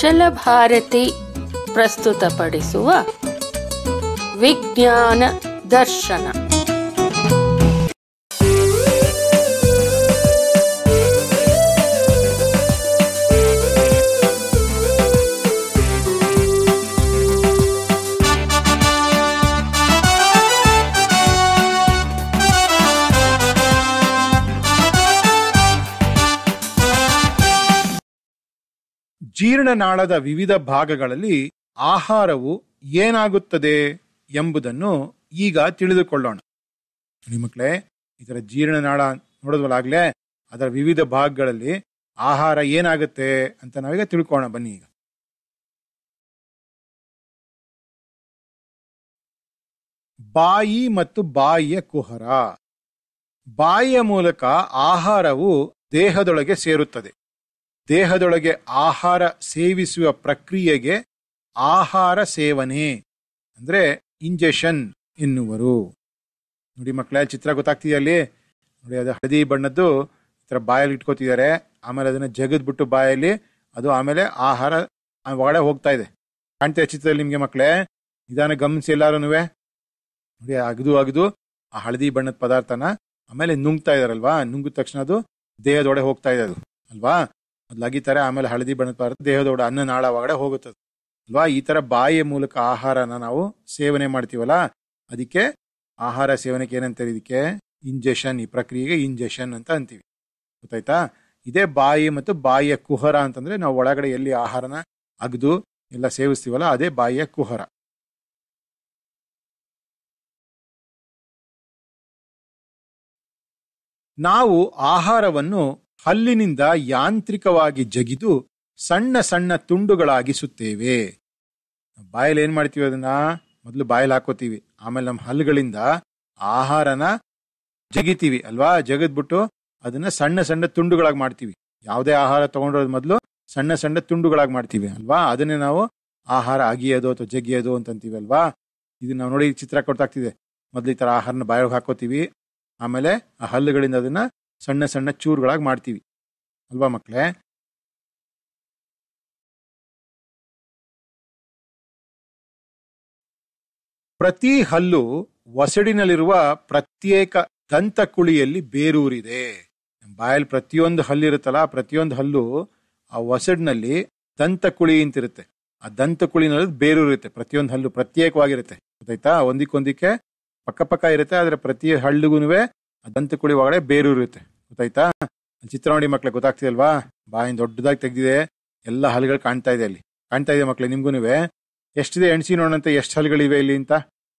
ಅಚಲ ಭಾರತಿ ಪ್ರಸ್ತುತಪಡಿಸುವ ವಿಜ್ಞಾನ ದರ್ಶನ ಜೀರ್ಣನಾಳದ ವಿವಿಧ ಭಾಗಗಳಲ್ಲಿ ಆಹಾರವು ಏನಾಗುತ್ತದೆ ಎಂಬುದನ್ನು ಈಗ ತಿಳಿದುಕೊಳ್ಳೋಣ ನಿಮ್ಮಕ್ಳೇ ಇದರ ಜೀರ್ಣನಾಳ ನೋಡಿದ್ವಲ್ಲ ಆಗ್ಲೇ ಅದರ ವಿವಿಧ ಭಾಗಗಳಲ್ಲಿ ಆಹಾರ ಏನಾಗುತ್ತೆ ಅಂತ ನಾವೀಗ ತಿಳ್ಕೊಳ್ಳೋಣ ಬನ್ನಿ ಈಗ ಬಾಯಿ ಮತ್ತು ಬಾಯಿಯ ಕುಹರ ಬಾಯಿಯ ಮೂಲಕ ಆಹಾರವು ದೇಹದೊಳಗೆ ಸೇರುತ್ತದೆ ದೇಹದೊಳಗೆ ಆಹಾರ ಸೇವಿಸುವ ಪ್ರಕ್ರಿಯೆಗೆ ಆಹಾರ ಸೇವನೆ ಅಂದ್ರೆ ಇಂಜೆಷನ್ ಎನ್ನುವರು ನೋಡಿ ಮಕ್ಕಳ ಚಿತ್ರ ಗೊತ್ತಾಗ್ತಿದೆ ಅಲ್ಲಿ ನೋಡಿ ಅದು ಹಳದಿ ಬಣ್ಣದ್ದು ಈ ಥರ ಬಾಯಲ್ಲಿ ಇಟ್ಕೋತಿದ್ದಾರೆ ಆಮೇಲೆ ಅದನ್ನ ಜಗದ್ಬಿಟ್ಟು ಬಾಯಲ್ಲಿ ಅದು ಆಮೇಲೆ ಆಹಾರ ಆ ಒಳಗಡೆ ಹೋಗ್ತಾ ಇದೆ ಕಾಣ್ತಿದೆ ಚಿತ್ರದಲ್ಲಿ ನಿಮ್ಗೆ ಮಕ್ಕಳೇ ನಿಧಾನ ಗಮನಿಸಿ ಎಲ್ಲಾರು ನೋಡಿ ಅಗದು ಅಗದು ಆ ಹಳದಿ ಬಣ್ಣದ ಪದಾರ್ಥನ ಆಮೇಲೆ ನುಂಗ್ತಾ ಇದಾರಲ್ವಾ ನುಂಗಿದ ತಕ್ಷಣ ಅದು ದೇಹದೊಳಗೆ ಹೋಗ್ತಾ ಇದೆ ಅದು ಅಲ್ವಾ ಮೊದ್ಲು ಅಗಿತಾರೆ ಆಮೇಲೆ ಹಳದಿ ಬಣ್ಣದ ಪದಾರ್ಥ ದೇಹದೊಳಗೆ ಅನ್ನ ನಾಳ ಒಳಗಡೆ ಹೋಗುತ್ತದೆ ಅಲ್ವಾ ಈ ತರ ಬಾಯಿಯ ಮೂಲಕ ಆಹಾರನ ನಾವು ಸೇವನೆ ಮಾಡ್ತೀವಲ್ಲ ಅದಕ್ಕೆ ಆಹಾರ ಸೇವನೆಗೆ ಏನಂತಾರೆ ಇದಕ್ಕೆ ಇಂಜೆಷನ್ ಈ ಪ್ರಕ್ರಿಯೆಗೆ ಇಂಜೆಷನ್ ಅಂತ ಅಂತೀವಿ ಗೊತ್ತಾಯ್ತಾ ಇದೇ ಬಾಯಿ ಮತ್ತು ಬಾಯಿಯ ಕುಹರ ಅಂತಂದ್ರೆ ನಾವು ಒಳಗಡೆ ಎಲ್ಲಿ ಆಹಾರನ ಅಗ್ದು ಎಲ್ಲ ಸೇವಿಸ್ತೀವಲ್ಲ ಅದೇ ಬಾಯಿಯ ಕುಹರ ನಾವು ಆಹಾರವನ್ನು ಹಲ್ಲಿನಿಂದ ಯಾಂತ್ರಿಕವಾಗಿ ಜಗಿದು ಸಣ್ಣ ಸಣ್ಣ ತುಂಡುಗಳಾಗಿಸುತ್ತೇವೆ ಬಾಯಲ್ಲಿ ಏನ್ ಮಾಡ್ತೀವಿ ಅದನ್ನ ಮೊದಲು ಬಾಯಲ್ಲಿ ಹಾಕೋತೀವಿ ಆಮೇಲೆ ನಮ್ಮ ಹಲ್ಲುಗಳಿಂದ ಆಹಾರನ ಜಗಿತೀವಿ ಅಲ್ವಾ ಜಗದ್ಬಿಟ್ಟು ಅದನ್ನ ಸಣ್ಣ ಸಣ್ಣ ತುಂಡುಗಳಾಗಿ ಮಾಡ್ತೀವಿ ಯಾವುದೇ ಆಹಾರ ತಗೊಂಡ್ರೋದ್ ಮೊದಲು ಸಣ್ಣ ಸಣ್ಣ ತುಂಡುಗಳಾಗಿ ಮಾಡ್ತೀವಿ ಅಲ್ವಾ ಅದನ್ನೇ ನಾವು ಆಹಾರ ಅಗಿಯೋದು ಅಥವಾ ಜಗಿಯೋದು ಅಂತ ಅಂತೀವಿ ಅಲ್ವಾ ಇದು ನಾವು ನೋಡಿ ಚಿತ್ರ ಕೊಡ್ತಾಗ್ತಿದೆ ಮೊದಲು ಈ ತರ ಆಹಾರನ ಬಾಯೊಳಗೆ ಹಾಕೋತೀವಿ ಆಮೇಲೆ ಆ ಹಲ್ಲುಗಳಿಂದ ಅದನ್ನ ಸಣ್ಣ ಸಣ್ಣ ಚೂರುಗಳಾಗಿ ಮಾಡ್ತೀವಿ ಅಲ್ವಾ ಮಕ್ಕಳೇ ಪ್ರತಿ ಹಲ್ಲು ಒಸಡಿನಲ್ಲಿರುವ ಪ್ರತ್ಯೇಕ ದಂತಕುಳಿಯಲ್ಲಿ ಬೇರೂರಿದೆ ಬಾಯಲ್ಲಿ ಪ್ರತಿಯೊಂದು ಹಲ್ಲಿರುತ್ತಲ್ಲ ಪ್ರತಿಯೊಂದು ಹಲ್ಲು ಆ ಒಸಡಿನಲ್ಲಿ ದಂತಕುಳಿ ಅಂತಿರುತ್ತೆ ಆ ದಂತಕುಳಿನಲ್ಲಿ ಬೇರೂರಿರುತ್ತೆ ಪ್ರತಿಯೊಂದು ಹಲ್ಲು ಪ್ರತ್ಯೇಕವಾಗಿರುತ್ತೆ ಗೊತ್ತಾಯ್ತಾ ಒಂದಿಕ್ಕೊಂದಿಕ್ಕೆ ಪಕ್ಕ ಪಕ್ಕ ಇರುತ್ತೆ ಆದ್ರೆ ಪ್ರತಿ ಹಳ್ಳಿಗೂ ಆ ದಂತಕುಳಿ ಒಳಗಡೆ ಬೇರೂರಿರುತ್ತೆ ಗೊತ್ತಾಯ್ತಾ ಚಿತ್ರ ನೋಡಿ ಮಕ್ಳಿಗೆ ಗೊತ್ತಾಗ್ತಿದೆ ಅಲ್ವಾ ಬಾಯಿನ ದೊಡ್ಡದಾಗಿ ತೆಗ್ದಿದೆ ಎಲ್ಲ ಹಲ್ಗಳು ಕಾಣ್ತಾ ಇದೆ ಅಲ್ಲಿ ಕಾಣ್ತಾ ಇದೆ ಮಕ್ಳು ನಿಮ್ಗೂ ಎಷ್ಟಿದೆ ಎಣ್ಸಿ ನೋಡಂತೆ ಎಷ್ಟು ಹಲ್ಗಳಿವೆ ಇಲ್ಲಿ ಅಂತ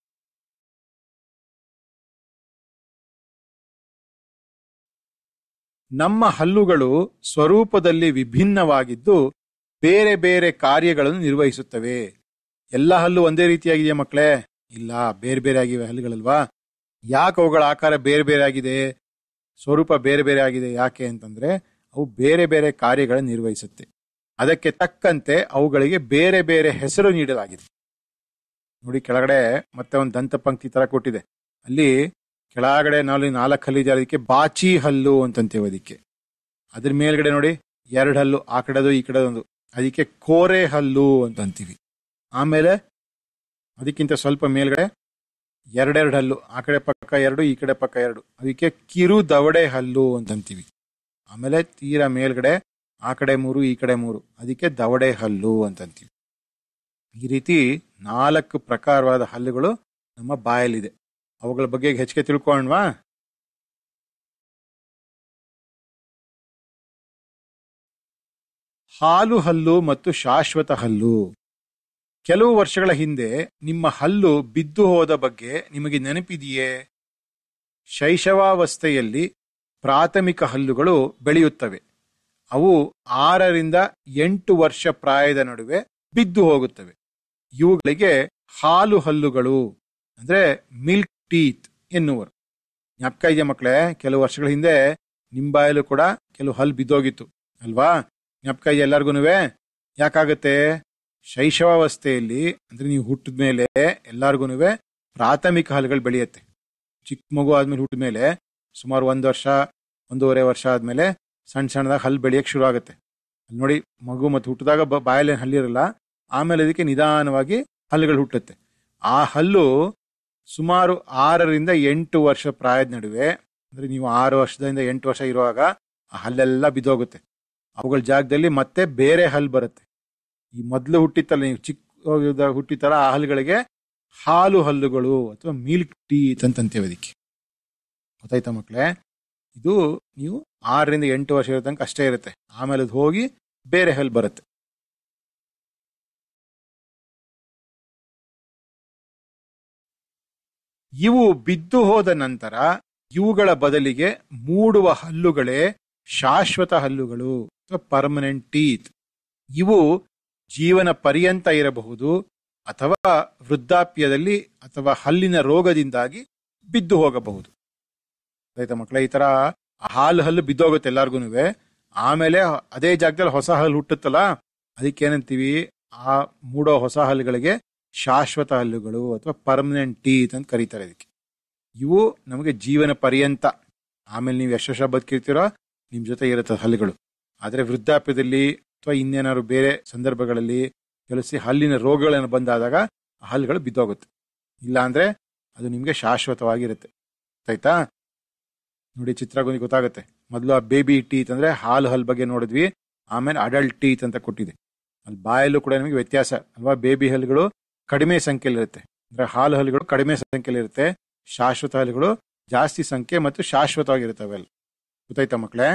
ನಮ್ಮ ಹಲ್ಲುಗಳು ಸ್ವರೂಪದಲ್ಲಿ ವಿಭಿನ್ನವಾಗಿದ್ದು ಬೇರೆ ಬೇರೆ ಕಾರ್ಯಗಳನ್ನು ನಿರ್ವಹಿಸುತ್ತವೆ ಎಲ್ಲ ಹಲ್ಲು ಒಂದೇ ರೀತಿಯಾಗಿದೆಯಾ ಮಕ್ಕಳೇ ಇಲ್ಲ ಬೇರೆ ಬೇರೆ ಆಗಿವೆ ಹಲ್ಲುಗಳಲ್ವಾ ಯಾಕೆ ಅವುಗಳ ಆಕಾರ ಬೇರೆ ಬೇರೆ ಆಗಿದೆ ಸ್ವರೂಪ ಬೇರೆ ಬೇರೆ ಆಗಿದೆ ಯಾಕೆ ಅಂತಂದ್ರೆ ಅವು ಬೇರೆ ಬೇರೆ ಕಾರ್ಯಗಳನ್ನು ನಿರ್ವಹಿಸುತ್ತೆ ಅದಕ್ಕೆ ತಕ್ಕಂತೆ ಅವುಗಳಿಗೆ ಬೇರೆ ಬೇರೆ ಹೆಸರು ನೀಡಲಾಗಿದೆ ನೋಡಿ ಕೆಳಗಡೆ ಮತ್ತೆ ಒಂದು ದಂತ ಪಂಕ್ತಿ ತರ ಕೊಟ್ಟಿದೆ ಅಲ್ಲಿ ಕೆಳಗಡೆ ನಾವು ನಾಲ್ಕು ಹಲ್ಲಿದೆ ಅದಕ್ಕೆ ಬಾಚಿ ಹಲ್ಲು ಅಂತಂತೇವೆ ಅದಕ್ಕೆ ಅದ್ರ ಮೇಲ್ಗಡೆ ನೋಡಿ ಎರಡು ಹಲ್ಲು ಆ ಕಡೆದು ಈ ಕಡೆದೊಂದು ಅದಕ್ಕೆ ಕೋರೆ ಹಲ್ಲು ಅಂತ ಅಂತೀವಿ ಆಮೇಲೆ ಅದಕ್ಕಿಂತ ಸ್ವಲ್ಪ ಮೇಲ್ಗಡೆ ಎರಡೆರಡು ಹಲ್ಲು ಆ ಕಡೆ ಪಕ್ಕ ಎರಡು ಈ ಕಡೆ ಪಕ್ಕ ಎರಡು ಅದಕ್ಕೆ ಕಿರು ದವಡೆ ಹಲ್ಲು ಅಂತಂತೀವಿ ಆಮೇಲೆ ತೀರಾ ಮೇಲ್ಗಡೆ ಆ ಕಡೆ ಮೂರು ಈ ಕಡೆ ಮೂರು ಅದಕ್ಕೆ ದವಡೆ ಹಲ್ಲು ಅಂತಂತೀವಿ ಈ ರೀತಿ ನಾಲ್ಕು ಪ್ರಕಾರವಾದ ಹಲ್ಲುಗಳು ನಮ್ಮ ಬಾಯಲ್ಲಿದೆ ಅವುಗಳ ಬಗ್ಗೆ ಹೆಚ್ಚಿಗೆ ತಿಳ್ಕೊಳ್ಳೋಣವಾ ಹಾಲು ಹಲ್ಲು ಮತ್ತು ಶಾಶ್ವತ ಹಲ್ಲು ಕೆಲವು ವರ್ಷಗಳ ಹಿಂದೆ ನಿಮ್ಮ ಹಲ್ಲು ಬಿದ್ದು ಹೋದ ಬಗ್ಗೆ ನಿಮಗೆ ನೆನಪಿದೆಯೇ ಶೈಶವಾವಸ್ಥೆಯಲ್ಲಿ ಪ್ರಾಥಮಿಕ ಹಲ್ಲುಗಳು ಬೆಳೆಯುತ್ತವೆ ಅವು ಆರರಿಂದ ಎಂಟು ವರ್ಷ ಪ್ರಾಯದ ನಡುವೆ ಬಿದ್ದು ಹೋಗುತ್ತವೆ ಇವುಗಳಿಗೆ ಹಾಲು ಹಲ್ಲುಗಳು ಅಂದ್ರೆ ಮಿಲ್ಕ್ ಟೀತ್ ಎನ್ನುವರು ಜ್ಞಾಪಕ ಇದೆಯಾ ಮಕ್ಕಳೇ ಕೆಲವು ವರ್ಷಗಳ ಹಿಂದೆ ನಿಂಬಾಯಲ್ಲೂ ಕೂಡ ಕೆಲವು ಹಲ್ಲು ಬಿದ್ದೋಗಿತ್ತು ಅಲ್ವಾ ಜ್ಞಾಪಕ ಇದೆಯಾ ಎಲ್ಲಾರ್ಗು ಯಾಕಾಗತ್ತೆ ಶೈಶವಾವಸ್ಥೆಯಲ್ಲಿ ಅಂದ್ರೆ ನೀವು ಹುಟ್ಟಿದ ಮೇಲೆ ಎಲ್ಲಾರ್ಗು ಪ್ರಾಥಮಿಕ ಹಲ್ಲುಗಳು ಬೆಳೆಯುತ್ತೆ ಚಿಕ್ಕ ಮಗು ಆದ್ಮೇಲೆ ಹುಟ್ಟಿದ ಮೇಲೆ ಸುಮಾರು ಒಂದು ವರ್ಷ ಒಂದೂವರೆ ವರ್ಷ ಆದ್ಮೇಲೆ ಸಣ್ಣ ಸಣ್ಣದಾಗ ಹಲ್ಲು ಬೆಳೆಯಕ್ಕೆ ಶುರು ಆಗುತ್ತೆ ಅಲ್ಲಿ ನೋಡಿ ಮಗು ಮತ್ತು ಹುಟ್ಟಿದಾಗ ಬ- ಬಾಯಲ್ಲಿ ಹಲ್ಲಿರಲ್ಲ ಆಮೇಲೆ ಅದಕ್ಕೆ ನಿಧಾನವಾಗಿ ಹಲ್ಲುಗಳು ಹುಟ್ಟುತ್ತೆ ಆ ಹಲ್ಲು ಸುಮಾರು ಆರರಿಂದ ಎಂಟು ವರ್ಷ ಪ್ರಾಯದ ನಡುವೆ ಅಂದ್ರೆ ನೀವು ಆರು ವರ್ಷದಿಂದ ಎಂಟು ವರ್ಷ ಇರುವಾಗ ಆ ಹಲ್ಲೆಲ್ಲ ಬಿದ್ದೋಗುತ್ತೆ ಅವುಗಳ ಜಾಗದಲ್ಲಿ ಮತ್ತೆ ಬೇರೆ ಹಲ್ಲು ಬರುತ್ತೆ ಈ ಮೊದಲು ಹುಟ್ಟಿತ್ತಲ್ಲ ನೀವು ಚಿಕ್ಕ ಹುಟ್ಟಿತ್ತಲ್ಲ ಆ ಹಲ್ಲುಗಳಿಗೆ ಹಾಲು ಹಲ್ಲುಗಳು ಅಥವಾ ಮಿಲ್ಕ್ ಟೀತ್ ಅಂತಂತೇವೆ ಅದಕ್ಕೆ ಗೊತ್ತಾಯ್ತಾ ಮಕ್ಕಳೇ ಇದು ನೀವು ಆರರಿಂದ ಎಂಟು ವರ್ಷ ಇರೋ ತನಕ ಅಷ್ಟೇ ಇರುತ್ತೆ ಆಮೇಲೆ ಅದು ಹೋಗಿ ಬೇರೆ ಹಲ್ಲು ಬರುತ್ತೆ ಇವು ಬಿದ್ದು ಹೋದ ನಂತರ ಇವುಗಳ ಬದಲಿಗೆ ಮೂಡುವ ಹಲ್ಲುಗಳೇ ಶಾಶ್ವತ ಹಲ್ಲುಗಳು ಅಥವಾ ಪರ್ಮನೆಂಟ್ ಟೀತ್ ಇವು ಜೀವನ ಪರ್ಯಂತ ಇರಬಹುದು ಅಥವಾ ವೃದ್ಧಾಪ್ಯದಲ್ಲಿ ಅಥವಾ ಹಲ್ಲಿನ ರೋಗದಿಂದಾಗಿ ಬಿದ್ದು ಹೋಗಬಹುದು ಆಯ್ತಾ ಮಕ್ಕಳೇ ಈ ತರ ಹಾಲು ಹಲ್ಲು ಬಿದ್ದೋಗುತ್ತೆ ಎಲ್ಲಾರ್ಗು ಆಮೇಲೆ ಅದೇ ಜಾಗದಲ್ಲಿ ಹೊಸ ಹಲ್ಲು ಹುಟ್ಟುತ್ತಲ್ಲ ಅದಕ್ಕೇನಂತೀವಿ ಆ ಮೂಡೋ ಹೊಸ ಹಲ್ಲುಗಳಿಗೆ ಶಾಶ್ವತ ಹಲ್ಲುಗಳು ಅಥವಾ ಪರ್ಮನೆಂಟ್ ಟೀತ್ ಅಂತ ಕರೀತಾರೆ ಇದಕ್ಕೆ ಇವು ನಮಗೆ ಜೀವನ ಪರ್ಯಂತ ಆಮೇಲೆ ನೀವು ಎಷ್ಟು ವರ್ಷ ಬದುಕಿರ್ತೀರೋ ನಿಮ್ ಜೊತೆ ಇರುತ್ತೆ ಹಲ್ಲುಗಳು ಆದ್ರೆ ವೃದ್ಧಾಪ್ಯದಲ್ಲಿ ಅಥವಾ ಇನ್ನೇನಾದ್ರು ಬೇರೆ ಸಂದರ್ಭಗಳಲ್ಲಿ ಕೆಲಸ ಹಲ್ಲಿನ ರೋಗಗಳನ್ನು ಬಂದಾದಾಗ ಆ ಹಲ್ಲುಗಳು ಬಿದ್ದೋಗುತ್ತೆ ಇಲ್ಲ ಅಂದ್ರೆ ಅದು ನಿಮ್ಗೆ ಶಾಶ್ವತವಾಗಿರುತ್ತೆ ಆಯ್ತಾ ನೋಡಿ ಚಿತ್ರಗೊಂದು ಗೊತ್ತಾಗುತ್ತೆ ಮೊದಲು ಆ ಬೇಬಿ ಟೀತ್ ಅಂದ್ರೆ ಹಾಲು ಹಲ್ ಬಗ್ಗೆ ನೋಡಿದ್ವಿ ಆಮೇಲೆ ಅಡಲ್ಟ್ ಟೀತ್ ಅಂತ ಕೊಟ್ಟಿದೆ ಅಲ್ಲಿ ಬಾಯಲ್ಲೂ ಕೂಡ ನಿಮಗೆ ವ್ಯತ್ಯಾಸ ಅಲ್ವಾ ಬೇಬಿ ಹಲ್ಗಳು ಕಡಿಮೆ ಸಂಖ್ಯೆಯಲ್ಲಿರುತ್ತೆ ಅಂದ್ರೆ ಹಾಲು ಹಲ್ಲುಗಳು ಕಡಿಮೆ ಸಂಖ್ಯೆಯಲ್ಲಿರುತ್ತೆ ಶಾಶ್ವತ ಹಲ್ಲುಗಳು ಜಾಸ್ತಿ ಸಂಖ್ಯೆ ಮತ್ತು ಶಾಶ್ವತವಾಗಿರುತ್ತೆ ಅವೆಲ್ಲ ಗೊತ್ತಾಯ್ತಾ ಮಕ್ಕಳೇ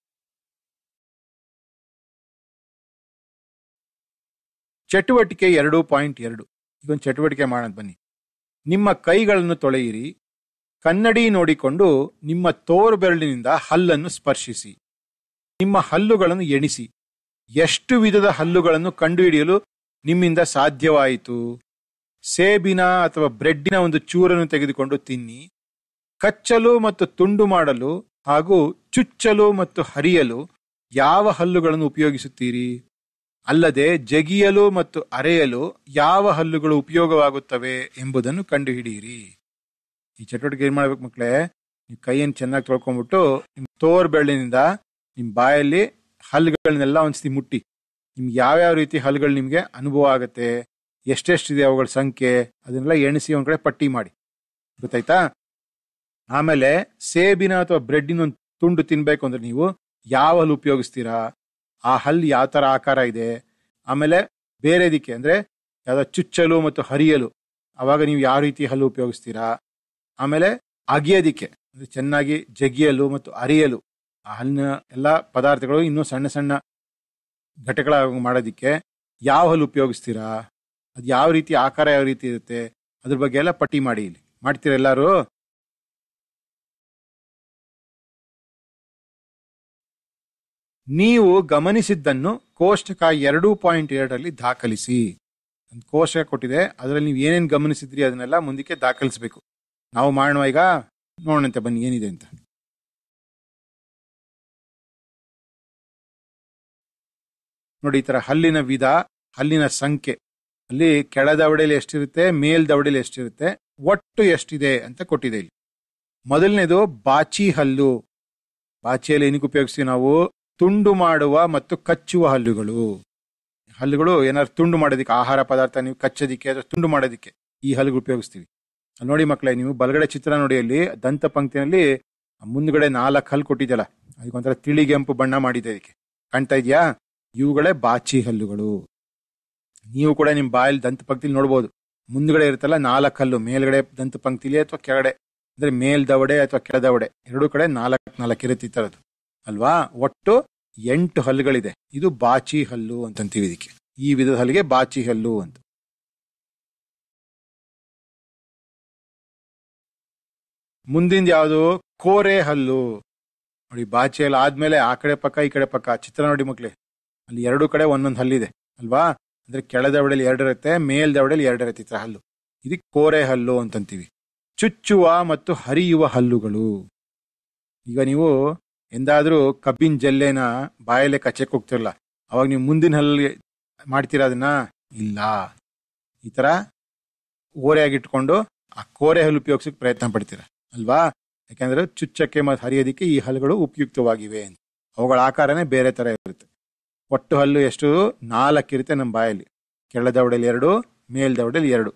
ಚಟುವಟಿಕೆ ಎರಡು ಪಾಯಿಂಟ್ ಎರಡು ಇದೊಂದು ಚಟುವಟಿಕೆ ಮಾಡೋಣ ಬನ್ನಿ ನಿಮ್ಮ ಕೈಗಳನ್ನು ತೊಳೆಯಿರಿ ಕನ್ನಡಿ ನೋಡಿಕೊಂಡು ನಿಮ್ಮ ತೋರು ಬೆರಳಿನಿಂದ ಹಲ್ಲನ್ನು ಸ್ಪರ್ಶಿಸಿ ನಿಮ್ಮ ಹಲ್ಲುಗಳನ್ನು ಎಣಿಸಿ ಎಷ್ಟು ವಿಧದ ಹಲ್ಲುಗಳನ್ನು ಕಂಡುಹಿಡಿಯಲು ನಿಮ್ಮಿಂದ ಸಾಧ್ಯವಾಯಿತು ಸೇಬಿನ ಅಥವಾ ಬ್ರೆಡ್ಡಿನ ಒಂದು ಚೂರನ್ನು ತೆಗೆದುಕೊಂಡು ತಿನ್ನಿ ಕಚ್ಚಲು ಮತ್ತು ತುಂಡು ಮಾಡಲು ಹಾಗೂ ಚುಚ್ಚಲು ಮತ್ತು ಹರಿಯಲು ಯಾವ ಹಲ್ಲುಗಳನ್ನು ಉಪಯೋಗಿಸುತ್ತೀರಿ ಅಲ್ಲದೆ ಜಗಿಯಲು ಮತ್ತು ಅರೆಯಲು ಯಾವ ಹಲ್ಲುಗಳು ಉಪಯೋಗವಾಗುತ್ತವೆ ಎಂಬುದನ್ನು ಕಂಡುಹಿಡಿಯಿರಿ ಈ ಚಟುವಟಿಕೆ ಏನ್ ಮಾಡ್ಬೇಕು ಮಕ್ಕಳೇ ನೀವು ಕೈಯನ್ನು ಚೆನ್ನಾಗಿ ತೊಳ್ಕೊಂಡ್ಬಿಟ್ಟು ನಿಮ್ ತೋರ್ ಬೆರಳಿನಿಂದ ನಿಮ್ ಬಾಯಲ್ಲಿ ಹಲ್ಲುಗಳನ್ನೆಲ್ಲ ಒಂದ್ಸತಿ ಮುಟ್ಟಿ ನಿಮ್ಗೆ ಯಾವ್ಯಾವ ರೀತಿ ಹಲ್ಲುಗಳು ನಿಮ್ಗೆ ಅನುಭವ ಆಗುತ್ತೆ ಎಷ್ಟೆಷ್ಟಿದೆ ಅವುಗಳ ಸಂಖ್ಯೆ ಅದನ್ನೆಲ್ಲ ಎಣಿಸಿ ಒಂದ್ ಕಡೆ ಪಟ್ಟಿ ಮಾಡಿ ಗೊತ್ತಾಯ್ತಾ ಆಮೇಲೆ ಸೇಬಿನ ಅಥವಾ ಬ್ರೆಡ್ಡಿನ ಒಂದು ತುಂಡು ತಿನ್ಬೇಕು ಅಂದ್ರೆ ನೀವು ಯಾವ ಹಲ್ಲು ಉಪಯೋಗಿಸ್ತೀರಾ ಆ ಹಲ್ಲು ಯಾವ ತರ ಆಕಾರ ಇದೆ ಆಮೇಲೆ ಬೇರೆದಕ್ಕೆ ಅಂದ್ರೆ ಯಾವ್ದೋ ಚುಚ್ಚಲು ಮತ್ತು ಹರಿಯಲು ಅವಾಗ ನೀವು ಯಾವ ರೀತಿ ಹಲ್ಲು ಉಪಯೋಗಿಸ್ತೀರಾ ಆಮೇಲೆ ಅಗಿಯೋದಿಕ್ಕೆ ಅಂದ್ರೆ ಚೆನ್ನಾಗಿ ಜಗಿಯಲು ಮತ್ತು ಅರಿಯಲು ಆ ಹಲ್ಲಿನ ಎಲ್ಲ ಪದಾರ್ಥಗಳು ಇನ್ನೂ ಸಣ್ಣ ಸಣ್ಣ ಘಟಕಗಳ ಮಾಡೋದಿಕ್ಕೆ ಯಾವ ಹಲ್ಲು ಉಪಯೋಗಿಸ್ತೀರಾ ಅದು ಯಾವ ರೀತಿ ಆಕಾರ ಯಾವ ರೀತಿ ಇರುತ್ತೆ ಅದ್ರ ಬಗ್ಗೆ ಎಲ್ಲ ಪಟ್ಟಿ ಮಾಡಿ ಇಲ್ಲಿ ಮಾಡ್ತೀರಾ ಎಲ್ಲಾರು ನೀವು ಗಮನಿಸಿದ್ದನ್ನು ಕೋಷ್ಟಕ ಎರಡು ಪಾಯಿಂಟ್ ಎರಡರಲ್ಲಿ ದಾಖಲಿಸಿ ಒಂದು ಕೋಷ್ಟಕ ಕೊಟ್ಟಿದೆ ಅದರಲ್ಲಿ ನೀವು ಏನೇನು ಗಮನಿಸಿದ್ರಿ ಅದನ್ನೆಲ್ಲ ಮುಂದಕ್ಕೆ ದಾಖಲಿಸಬೇಕು ನಾವು ಮಾಡೋಣ ಈಗ ನೋಡೋಣಂತೆ ಬನ್ನಿ ಏನಿದೆ ಅಂತ ನೋಡಿ ಈ ತರ ಹಲ್ಲಿನ ವಿಧ ಹಲ್ಲಿನ ಸಂಖ್ಯೆ ಅಲ್ಲಿ ಕೆಳ ದವಡೆಯಲ್ಲಿ ಎಷ್ಟಿರುತ್ತೆ ಮೇಲ್ ದವಡೆಯಲ್ಲಿ ಎಷ್ಟಿರುತ್ತೆ ಒಟ್ಟು ಎಷ್ಟಿದೆ ಅಂತ ಕೊಟ್ಟಿದೆ ಇಲ್ಲಿ ಮೊದಲನೇದು ಬಾಚಿ ಹಲ್ಲು ಬಾಚಿಯಲ್ಲಿ ಏನಕ್ಕೆ ಉಪಯೋಗಿಸ್ತೀವಿ ನಾವು ತುಂಡು ಮಾಡುವ ಮತ್ತು ಕಚ್ಚುವ ಹಲ್ಲುಗಳು ಹಲ್ಲುಗಳು ಏನಾದ್ರು ತುಂಡು ಮಾಡೋದಿಕ್ಕೆ ಆಹಾರ ಪದಾರ್ಥ ನೀವು ಕಚ್ಚೋದಿಕ್ಕೆ ಅಥವಾ ತುಂಡು ಮಾಡೋದಿಕ್ಕೆ ಈ ಹಲ್ಲುಗಳು ಉಪಯೋಗಿಸ್ತೀವಿ ಅಲ್ಲಿ ನೋಡಿ ಮಕ್ಕಳೇ ನೀವು ಬಲಗಡೆ ಚಿತ್ರ ನೋಡಿ ಅಲ್ಲಿ ದಂತ ಪಂಕ್ತಿನಲ್ಲಿ ಮುಂದ್ಗಡೆ ನಾಲ್ಕು ಹಲ್ಲು ಕೊಟ್ಟಿದ್ದಲ್ಲ ಅದಕ್ಕೊಂಥರ ತಿಳಿಗೆಂಪು ಬಣ್ಣ ಮಾಡಿದೆ ಇದಕ್ಕೆ ಕಾಣ್ತಾ ಇದೆಯಾ ಇವುಗಳೇ ಬಾಚಿ ಹಲ್ಲುಗಳು ನೀವು ಕೂಡ ನಿಮ್ಮ ಬಾಯಲ್ಲಿ ದಂತ ಪಂಕ್ತಿಲಿ ನೋಡ್ಬೋದು ಮುಂದ್ಗಡೆ ಇರುತ್ತಲ್ಲ ನಾಲ್ಕು ಹಲ್ಲು ಮೇಲ್ಗಡೆ ದಂತ ಪಂಕ್ತಿಲಿ ಅಥವಾ ಕೆಳಗಡೆ ಅಂದ್ರೆ ಮೇಲ್ ದವಡೆ ಅಥವಾ ಕೆಳ ದವಡೆ ಎರಡೂ ಕಡೆ ನಾಲ್ಕು ನಾಲ್ಕು ಇರುತ್ತೆ ಈ ಥರದ್ದು ಅಲ್ವಾ ಒಟ್ಟು ಎಂಟು ಹಲ್ಲುಗಳಿದೆ ಇದು ಬಾಚಿ ಹಲ್ಲು ಅಂತಂತೀವಿ ಇದಕ್ಕೆ ಈ ವಿಧದ ಹಲ್ಲಿಗೆ ಬಾಚಿ ಹಲ್ಲು ಅಂತ ಮುಂದಿನ ಯಾವುದು ಕೋರೆ ಹಲ್ಲು ನೋಡಿ ಬಾಚಿ ಹಲ್ಲು ಆದ್ಮೇಲೆ ಆ ಕಡೆ ಪಕ್ಕ ಈ ಕಡೆ ಪಕ್ಕ ಚಿತ್ರ ನೋಡಿ ಮಕ್ಳಿ ಅಲ್ಲಿ ಎರಡು ಕಡೆ ಒಂದೊಂದು ಹಲ್ಲಿದೆ ಅಲ್ವಾ ಅಂದ್ರೆ ಕೆಳ ದವಡೆಯಲ್ಲಿ ಎರಡು ಇರುತ್ತೆ ಮೇಲ್ ದವಡೆಯಲ್ಲಿ ಎರಡು ಇರುತ್ತೆ ಈ ತರ ಹಲ್ಲು ಇದಕ್ಕೆ ಕೋರೆ ಹಲ್ಲು ಅಂತಂತೀವಿ ಚುಚ್ಚುವ ಮತ್ತು ಹರಿಯುವ ಹಲ್ಲುಗಳು ಈಗ ನೀವು ಎಂದಾದ್ರೂ ಕಬ್ಬಿನ ಜಲ್ಲೆನ ಬಾಯಲ್ಲೇ ಕಚ್ಚಕ್ ಹೋಗ್ತಿರಲ್ಲ ಅವಾಗ ನೀವು ಮುಂದಿನ ಹಲ್ಲಿ ಮಾಡ್ತೀರಾ ಅದನ್ನ ಇಲ್ಲ ಈ ತರ ಓರೆಯಾಗಿಟ್ಕೊಂಡು ಆ ಕೋರೆ ಹಲ್ಲು ಉಪಯೋಗಿಸಕ್ಕೆ ಪ್ರಯತ್ನ ಪಡ್ತೀರಾ ಅಲ್ವಾ ಯಾಕಂದ್ರೆ ಚುಚ್ಚಕ್ಕೆ ಮತ್ತು ಹರಿಯೋದಕ್ಕೆ ಈ ಹಲ್ಲುಗಳು ಉಪಯುಕ್ತವಾಗಿವೆ ಅಂತ ಅವುಗಳ ಆಕಾರನೇ ಬೇರೆ ತರ ಇರುತ್ತೆ ಒಟ್ಟು ಹಲ್ಲು ಎಷ್ಟು ನಾಲ್ಕಿರುತ್ತೆ ನಮ್ಮ ಬಾಯಲ್ಲಿ ಕೆಳ ದವಡೆಯಲ್ಲಿ ಎರಡು ಮೇಲ್ ದವಡೆಯಲ್ಲಿ ಎರಡು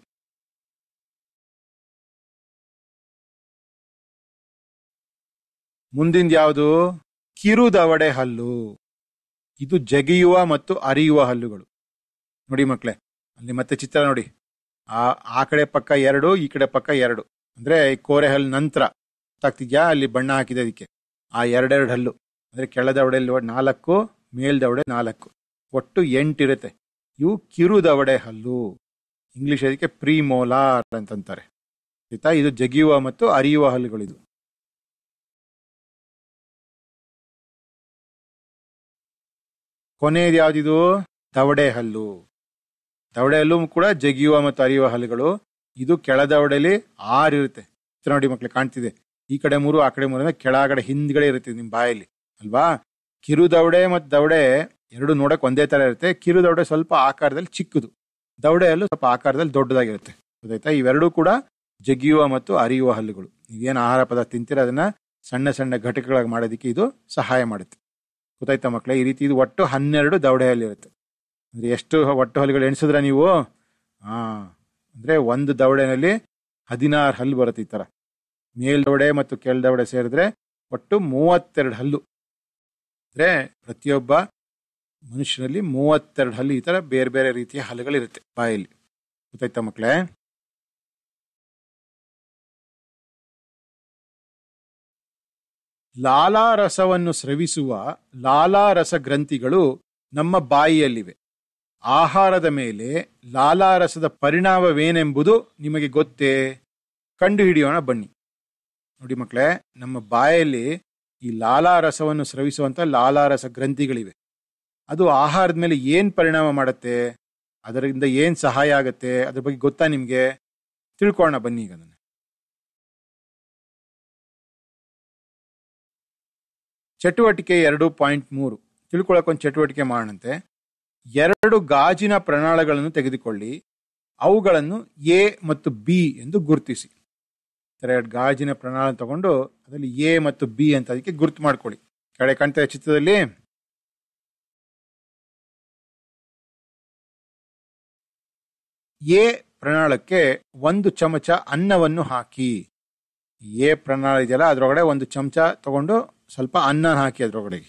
ಮುಂದಿನ ಯಾವುದು ಕಿರು ದವಡೆ ಹಲ್ಲು ಇದು ಜಗಿಯುವ ಮತ್ತು ಅರಿಯುವ ಹಲ್ಲುಗಳು ನೋಡಿ ಮಕ್ಕಳೇ ಅಲ್ಲಿ ಮತ್ತೆ ಚಿತ್ರ ನೋಡಿ ಆ ಆ ಕಡೆ ಪಕ್ಕ ಎರಡು ಈ ಕಡೆ ಪಕ್ಕ ಎರಡು ಅಂದ್ರೆ ಈ ಕೋರೆ ಹಲ್ಲು ನಂತರ ಗೊತ್ತಾಗ್ತಿದ್ಯಾ ಅಲ್ಲಿ ಬಣ್ಣ ಹಾಕಿದೆ ಅದಕ್ಕೆ ಆ ಎರಡೆರಡು ಹಲ್ಲು ಅಂದ್ರೆ ಕೆಳ ದವಡೆಯಲ್ಲಿ ನಾಲ್ಕು ಮೇಲ್ ದವಡೆ ನಾಲ್ಕು ಒಟ್ಟು ಎಂಟಿರುತ್ತೆ ಇವು ಕಿರು ದವಡೆ ಹಲ್ಲು ಇಂಗ್ಲಿಷ್ ಅದಕ್ಕೆ ಪ್ರೀಮೋಲಾರ್ ಅಂತಂತಾರೆ ಆಯ್ತಾ ಇದು ಜಗಿಯುವ ಮತ್ತು ಅರಿಯುವ ಹಲ್ಲುಗಳಿದು ಕೊನೆಯದು ಯಾವ್ದಿದು ದವಡೆ ಹಲ್ಲು ದವಡೆ ಹಲ್ಲು ಕೂಡ ಜಗಿಯುವ ಮತ್ತು ಅರಿಯುವ ಹಲ್ಲುಗಳು ಇದು ಕೆಳ ದವಡೆಯಲ್ಲಿ ಆರು ಇರುತ್ತೆ ಚಿತ್ರ ನೋಡಿ ಮಕ್ಳು ಕಾಣ್ತಿದೆ ಈ ಕಡೆ ಮೂರು ಆ ಕಡೆ ಮೂರು ಅಂದ್ರೆ ಕೆಳಗಡೆ ಹಿಂದ್ಗಡೆ ಇರುತ್ತೆ ನಿಮ್ ಬಾಯಲ್ಲಿ ಅಲ್ವಾ ಕಿರು ದವಡೆ ಮತ್ತು ದವಡೆ ಎರಡು ನೋಡಕ್ ಒಂದೇ ತರ ಇರುತ್ತೆ ಕಿರು ದವಡೆ ಸ್ವಲ್ಪ ಆಕಾರದಲ್ಲಿ ಚಿಕ್ಕದು ದವಡೆಯಲ್ಲೂ ಸ್ವಲ್ಪ ಆಕಾರದಲ್ಲಿ ದೊಡ್ಡದಾಗಿರುತ್ತೆ ಗೊತ್ತಾಯ್ತಾ ಇವೆರಡೂ ಕೂಡ ಜಗಿಯುವ ಮತ್ತು ಅರಿಯುವ ಹಲ್ಲುಗಳು ನೀವೇನು ಆಹಾರ ಪದಾರ್ಥ ತಿಂತೀರ ಅದನ್ನ ಸಣ್ಣ ಸಣ್ಣ ಘಟಕಗಳಾಗಿ ಮಾಡೋದಕ್ಕೆ ಇದು ಸಹಾಯ ಮಾಡುತ್ತೆ ಗೊತ್ತಾಯ್ತಾ ಮಕ್ಕಳೇ ಈ ರೀತಿ ಇದು ಒಟ್ಟು ಹನ್ನೆರಡು ದವಡೆ ಹಲ್ಲಿರುತ್ತೆ ಅಂದ್ರೆ ಎಷ್ಟು ಒಟ್ಟು ಹಲ್ಲುಗಳು ಎಣಿಸಿದ್ರ ನೀವು ಹಾ ಅಂದ್ರೆ ಒಂದು ದವಡೆನಲ್ಲಿ ಹದಿನಾರು ಹಲ್ಲು ಬರುತ್ತೆ ಈ ತರ ಮೇಲ್ದವಡೆ ಮತ್ತು ಕೆಳದವಡೆ ಸೇರಿದ್ರೆ ಒಟ್ಟು ಮೂವತ್ತೆರಡು ಹಲ್ಲು ಅಂದ್ರೆ ಪ್ರತಿಯೊಬ್ಬ ಮನುಷ್ಯನಲ್ಲಿ ಮೂವತ್ತೆರಡು ಹಲ್ಲು ಈ ತರ ಬೇರೆ ಬೇರೆ ರೀತಿಯ ಹಲ್ಲುಗಳಿರುತ್ತೆ ಬಾಯಲ್ಲಿ ಗೊತ್ತಾಯ್ತಾ ಮಕ್ಕಳೇ ಲಾಲಾರಸವನ್ನು ಸ್ರವಿಸುವ ಲಾಲಾರಸ ಗ್ರಂಥಿಗಳು ನಮ್ಮ ಬಾಯಿಯಲ್ಲಿವೆ ಆಹಾರದ ಮೇಲೆ ಲಾಲಾರಸದ ಪರಿಣಾಮವೇನೆಂಬುದು ನಿಮಗೆ ಗೊತ್ತೇ ಕಂಡುಹಿಡಿಯೋಣ ಬನ್ನಿ ನೋಡಿ ಮಕ್ಕಳೇ ನಮ್ಮ ಬಾಯಲ್ಲಿ ಈ ಲಾಲಾರಸವನ್ನು ಸ್ರವಿಸುವಂತ ಲಾಲಾರಸ ಗ್ರಂಥಿಗಳಿವೆ ಅದು ಆಹಾರದ ಮೇಲೆ ಏನ್ ಪರಿಣಾಮ ಮಾಡುತ್ತೆ ಅದರಿಂದ ಏನ್ ಸಹಾಯ ಆಗತ್ತೆ ಅದ್ರ ಬಗ್ಗೆ ಗೊತ್ತಾ ನಿಮ್ಗೆ ತಿಳ್ಕೊಳ್ಳೋಣ ಬನ್ನಿ ಈಗ ಅದನ್ನ ಚಟುವಟಿಕೆ ಎರಡು ಪಾಯಿಂಟ್ ಮೂರು ತಿಳ್ಕೊಳಕ್ ಒಂದು ಚಟುವಟಿಕೆ ಮಾಡೋಣಂತೆ ಎರಡು ಗಾಜಿನ ಪ್ರಣಾಳಗಳನ್ನು ತೆಗೆದುಕೊಳ್ಳಿ ಅವುಗಳನ್ನು ಎ ಮತ್ತು ಬಿ ಎಂದು ಗುರುತಿಸಿ ಎರಡು ಗಾಜಿನ ಪ್ರಣಾಳ ತಗೊಂಡು ಅದರಲ್ಲಿ ಎ ಮತ್ತು ಬಿ ಅಂತ ಅದಕ್ಕೆ ಗುರುತು ಮಾಡ್ಕೊಳ್ಳಿ ಕಡೆ ಕಾಣ್ತಾ ಚಿತ್ರದಲ್ಲಿ ಎ ಪ್ರಣಾಳಕ್ಕೆ ಒಂದು ಚಮಚ ಅನ್ನವನ್ನು ಹಾಕಿ ಎ ಪ್ರಣಾಳ ಇದೆಯಲ್ಲ ಅದ್ರೊಳಗಡೆ ಒಂದು ಚಮಚ ತಗೊಂಡು ಸ್ವಲ್ಪ ಅನ್ನ ಹಾಕಿ ಅದ್ರೊಳಗಡೆಗೆ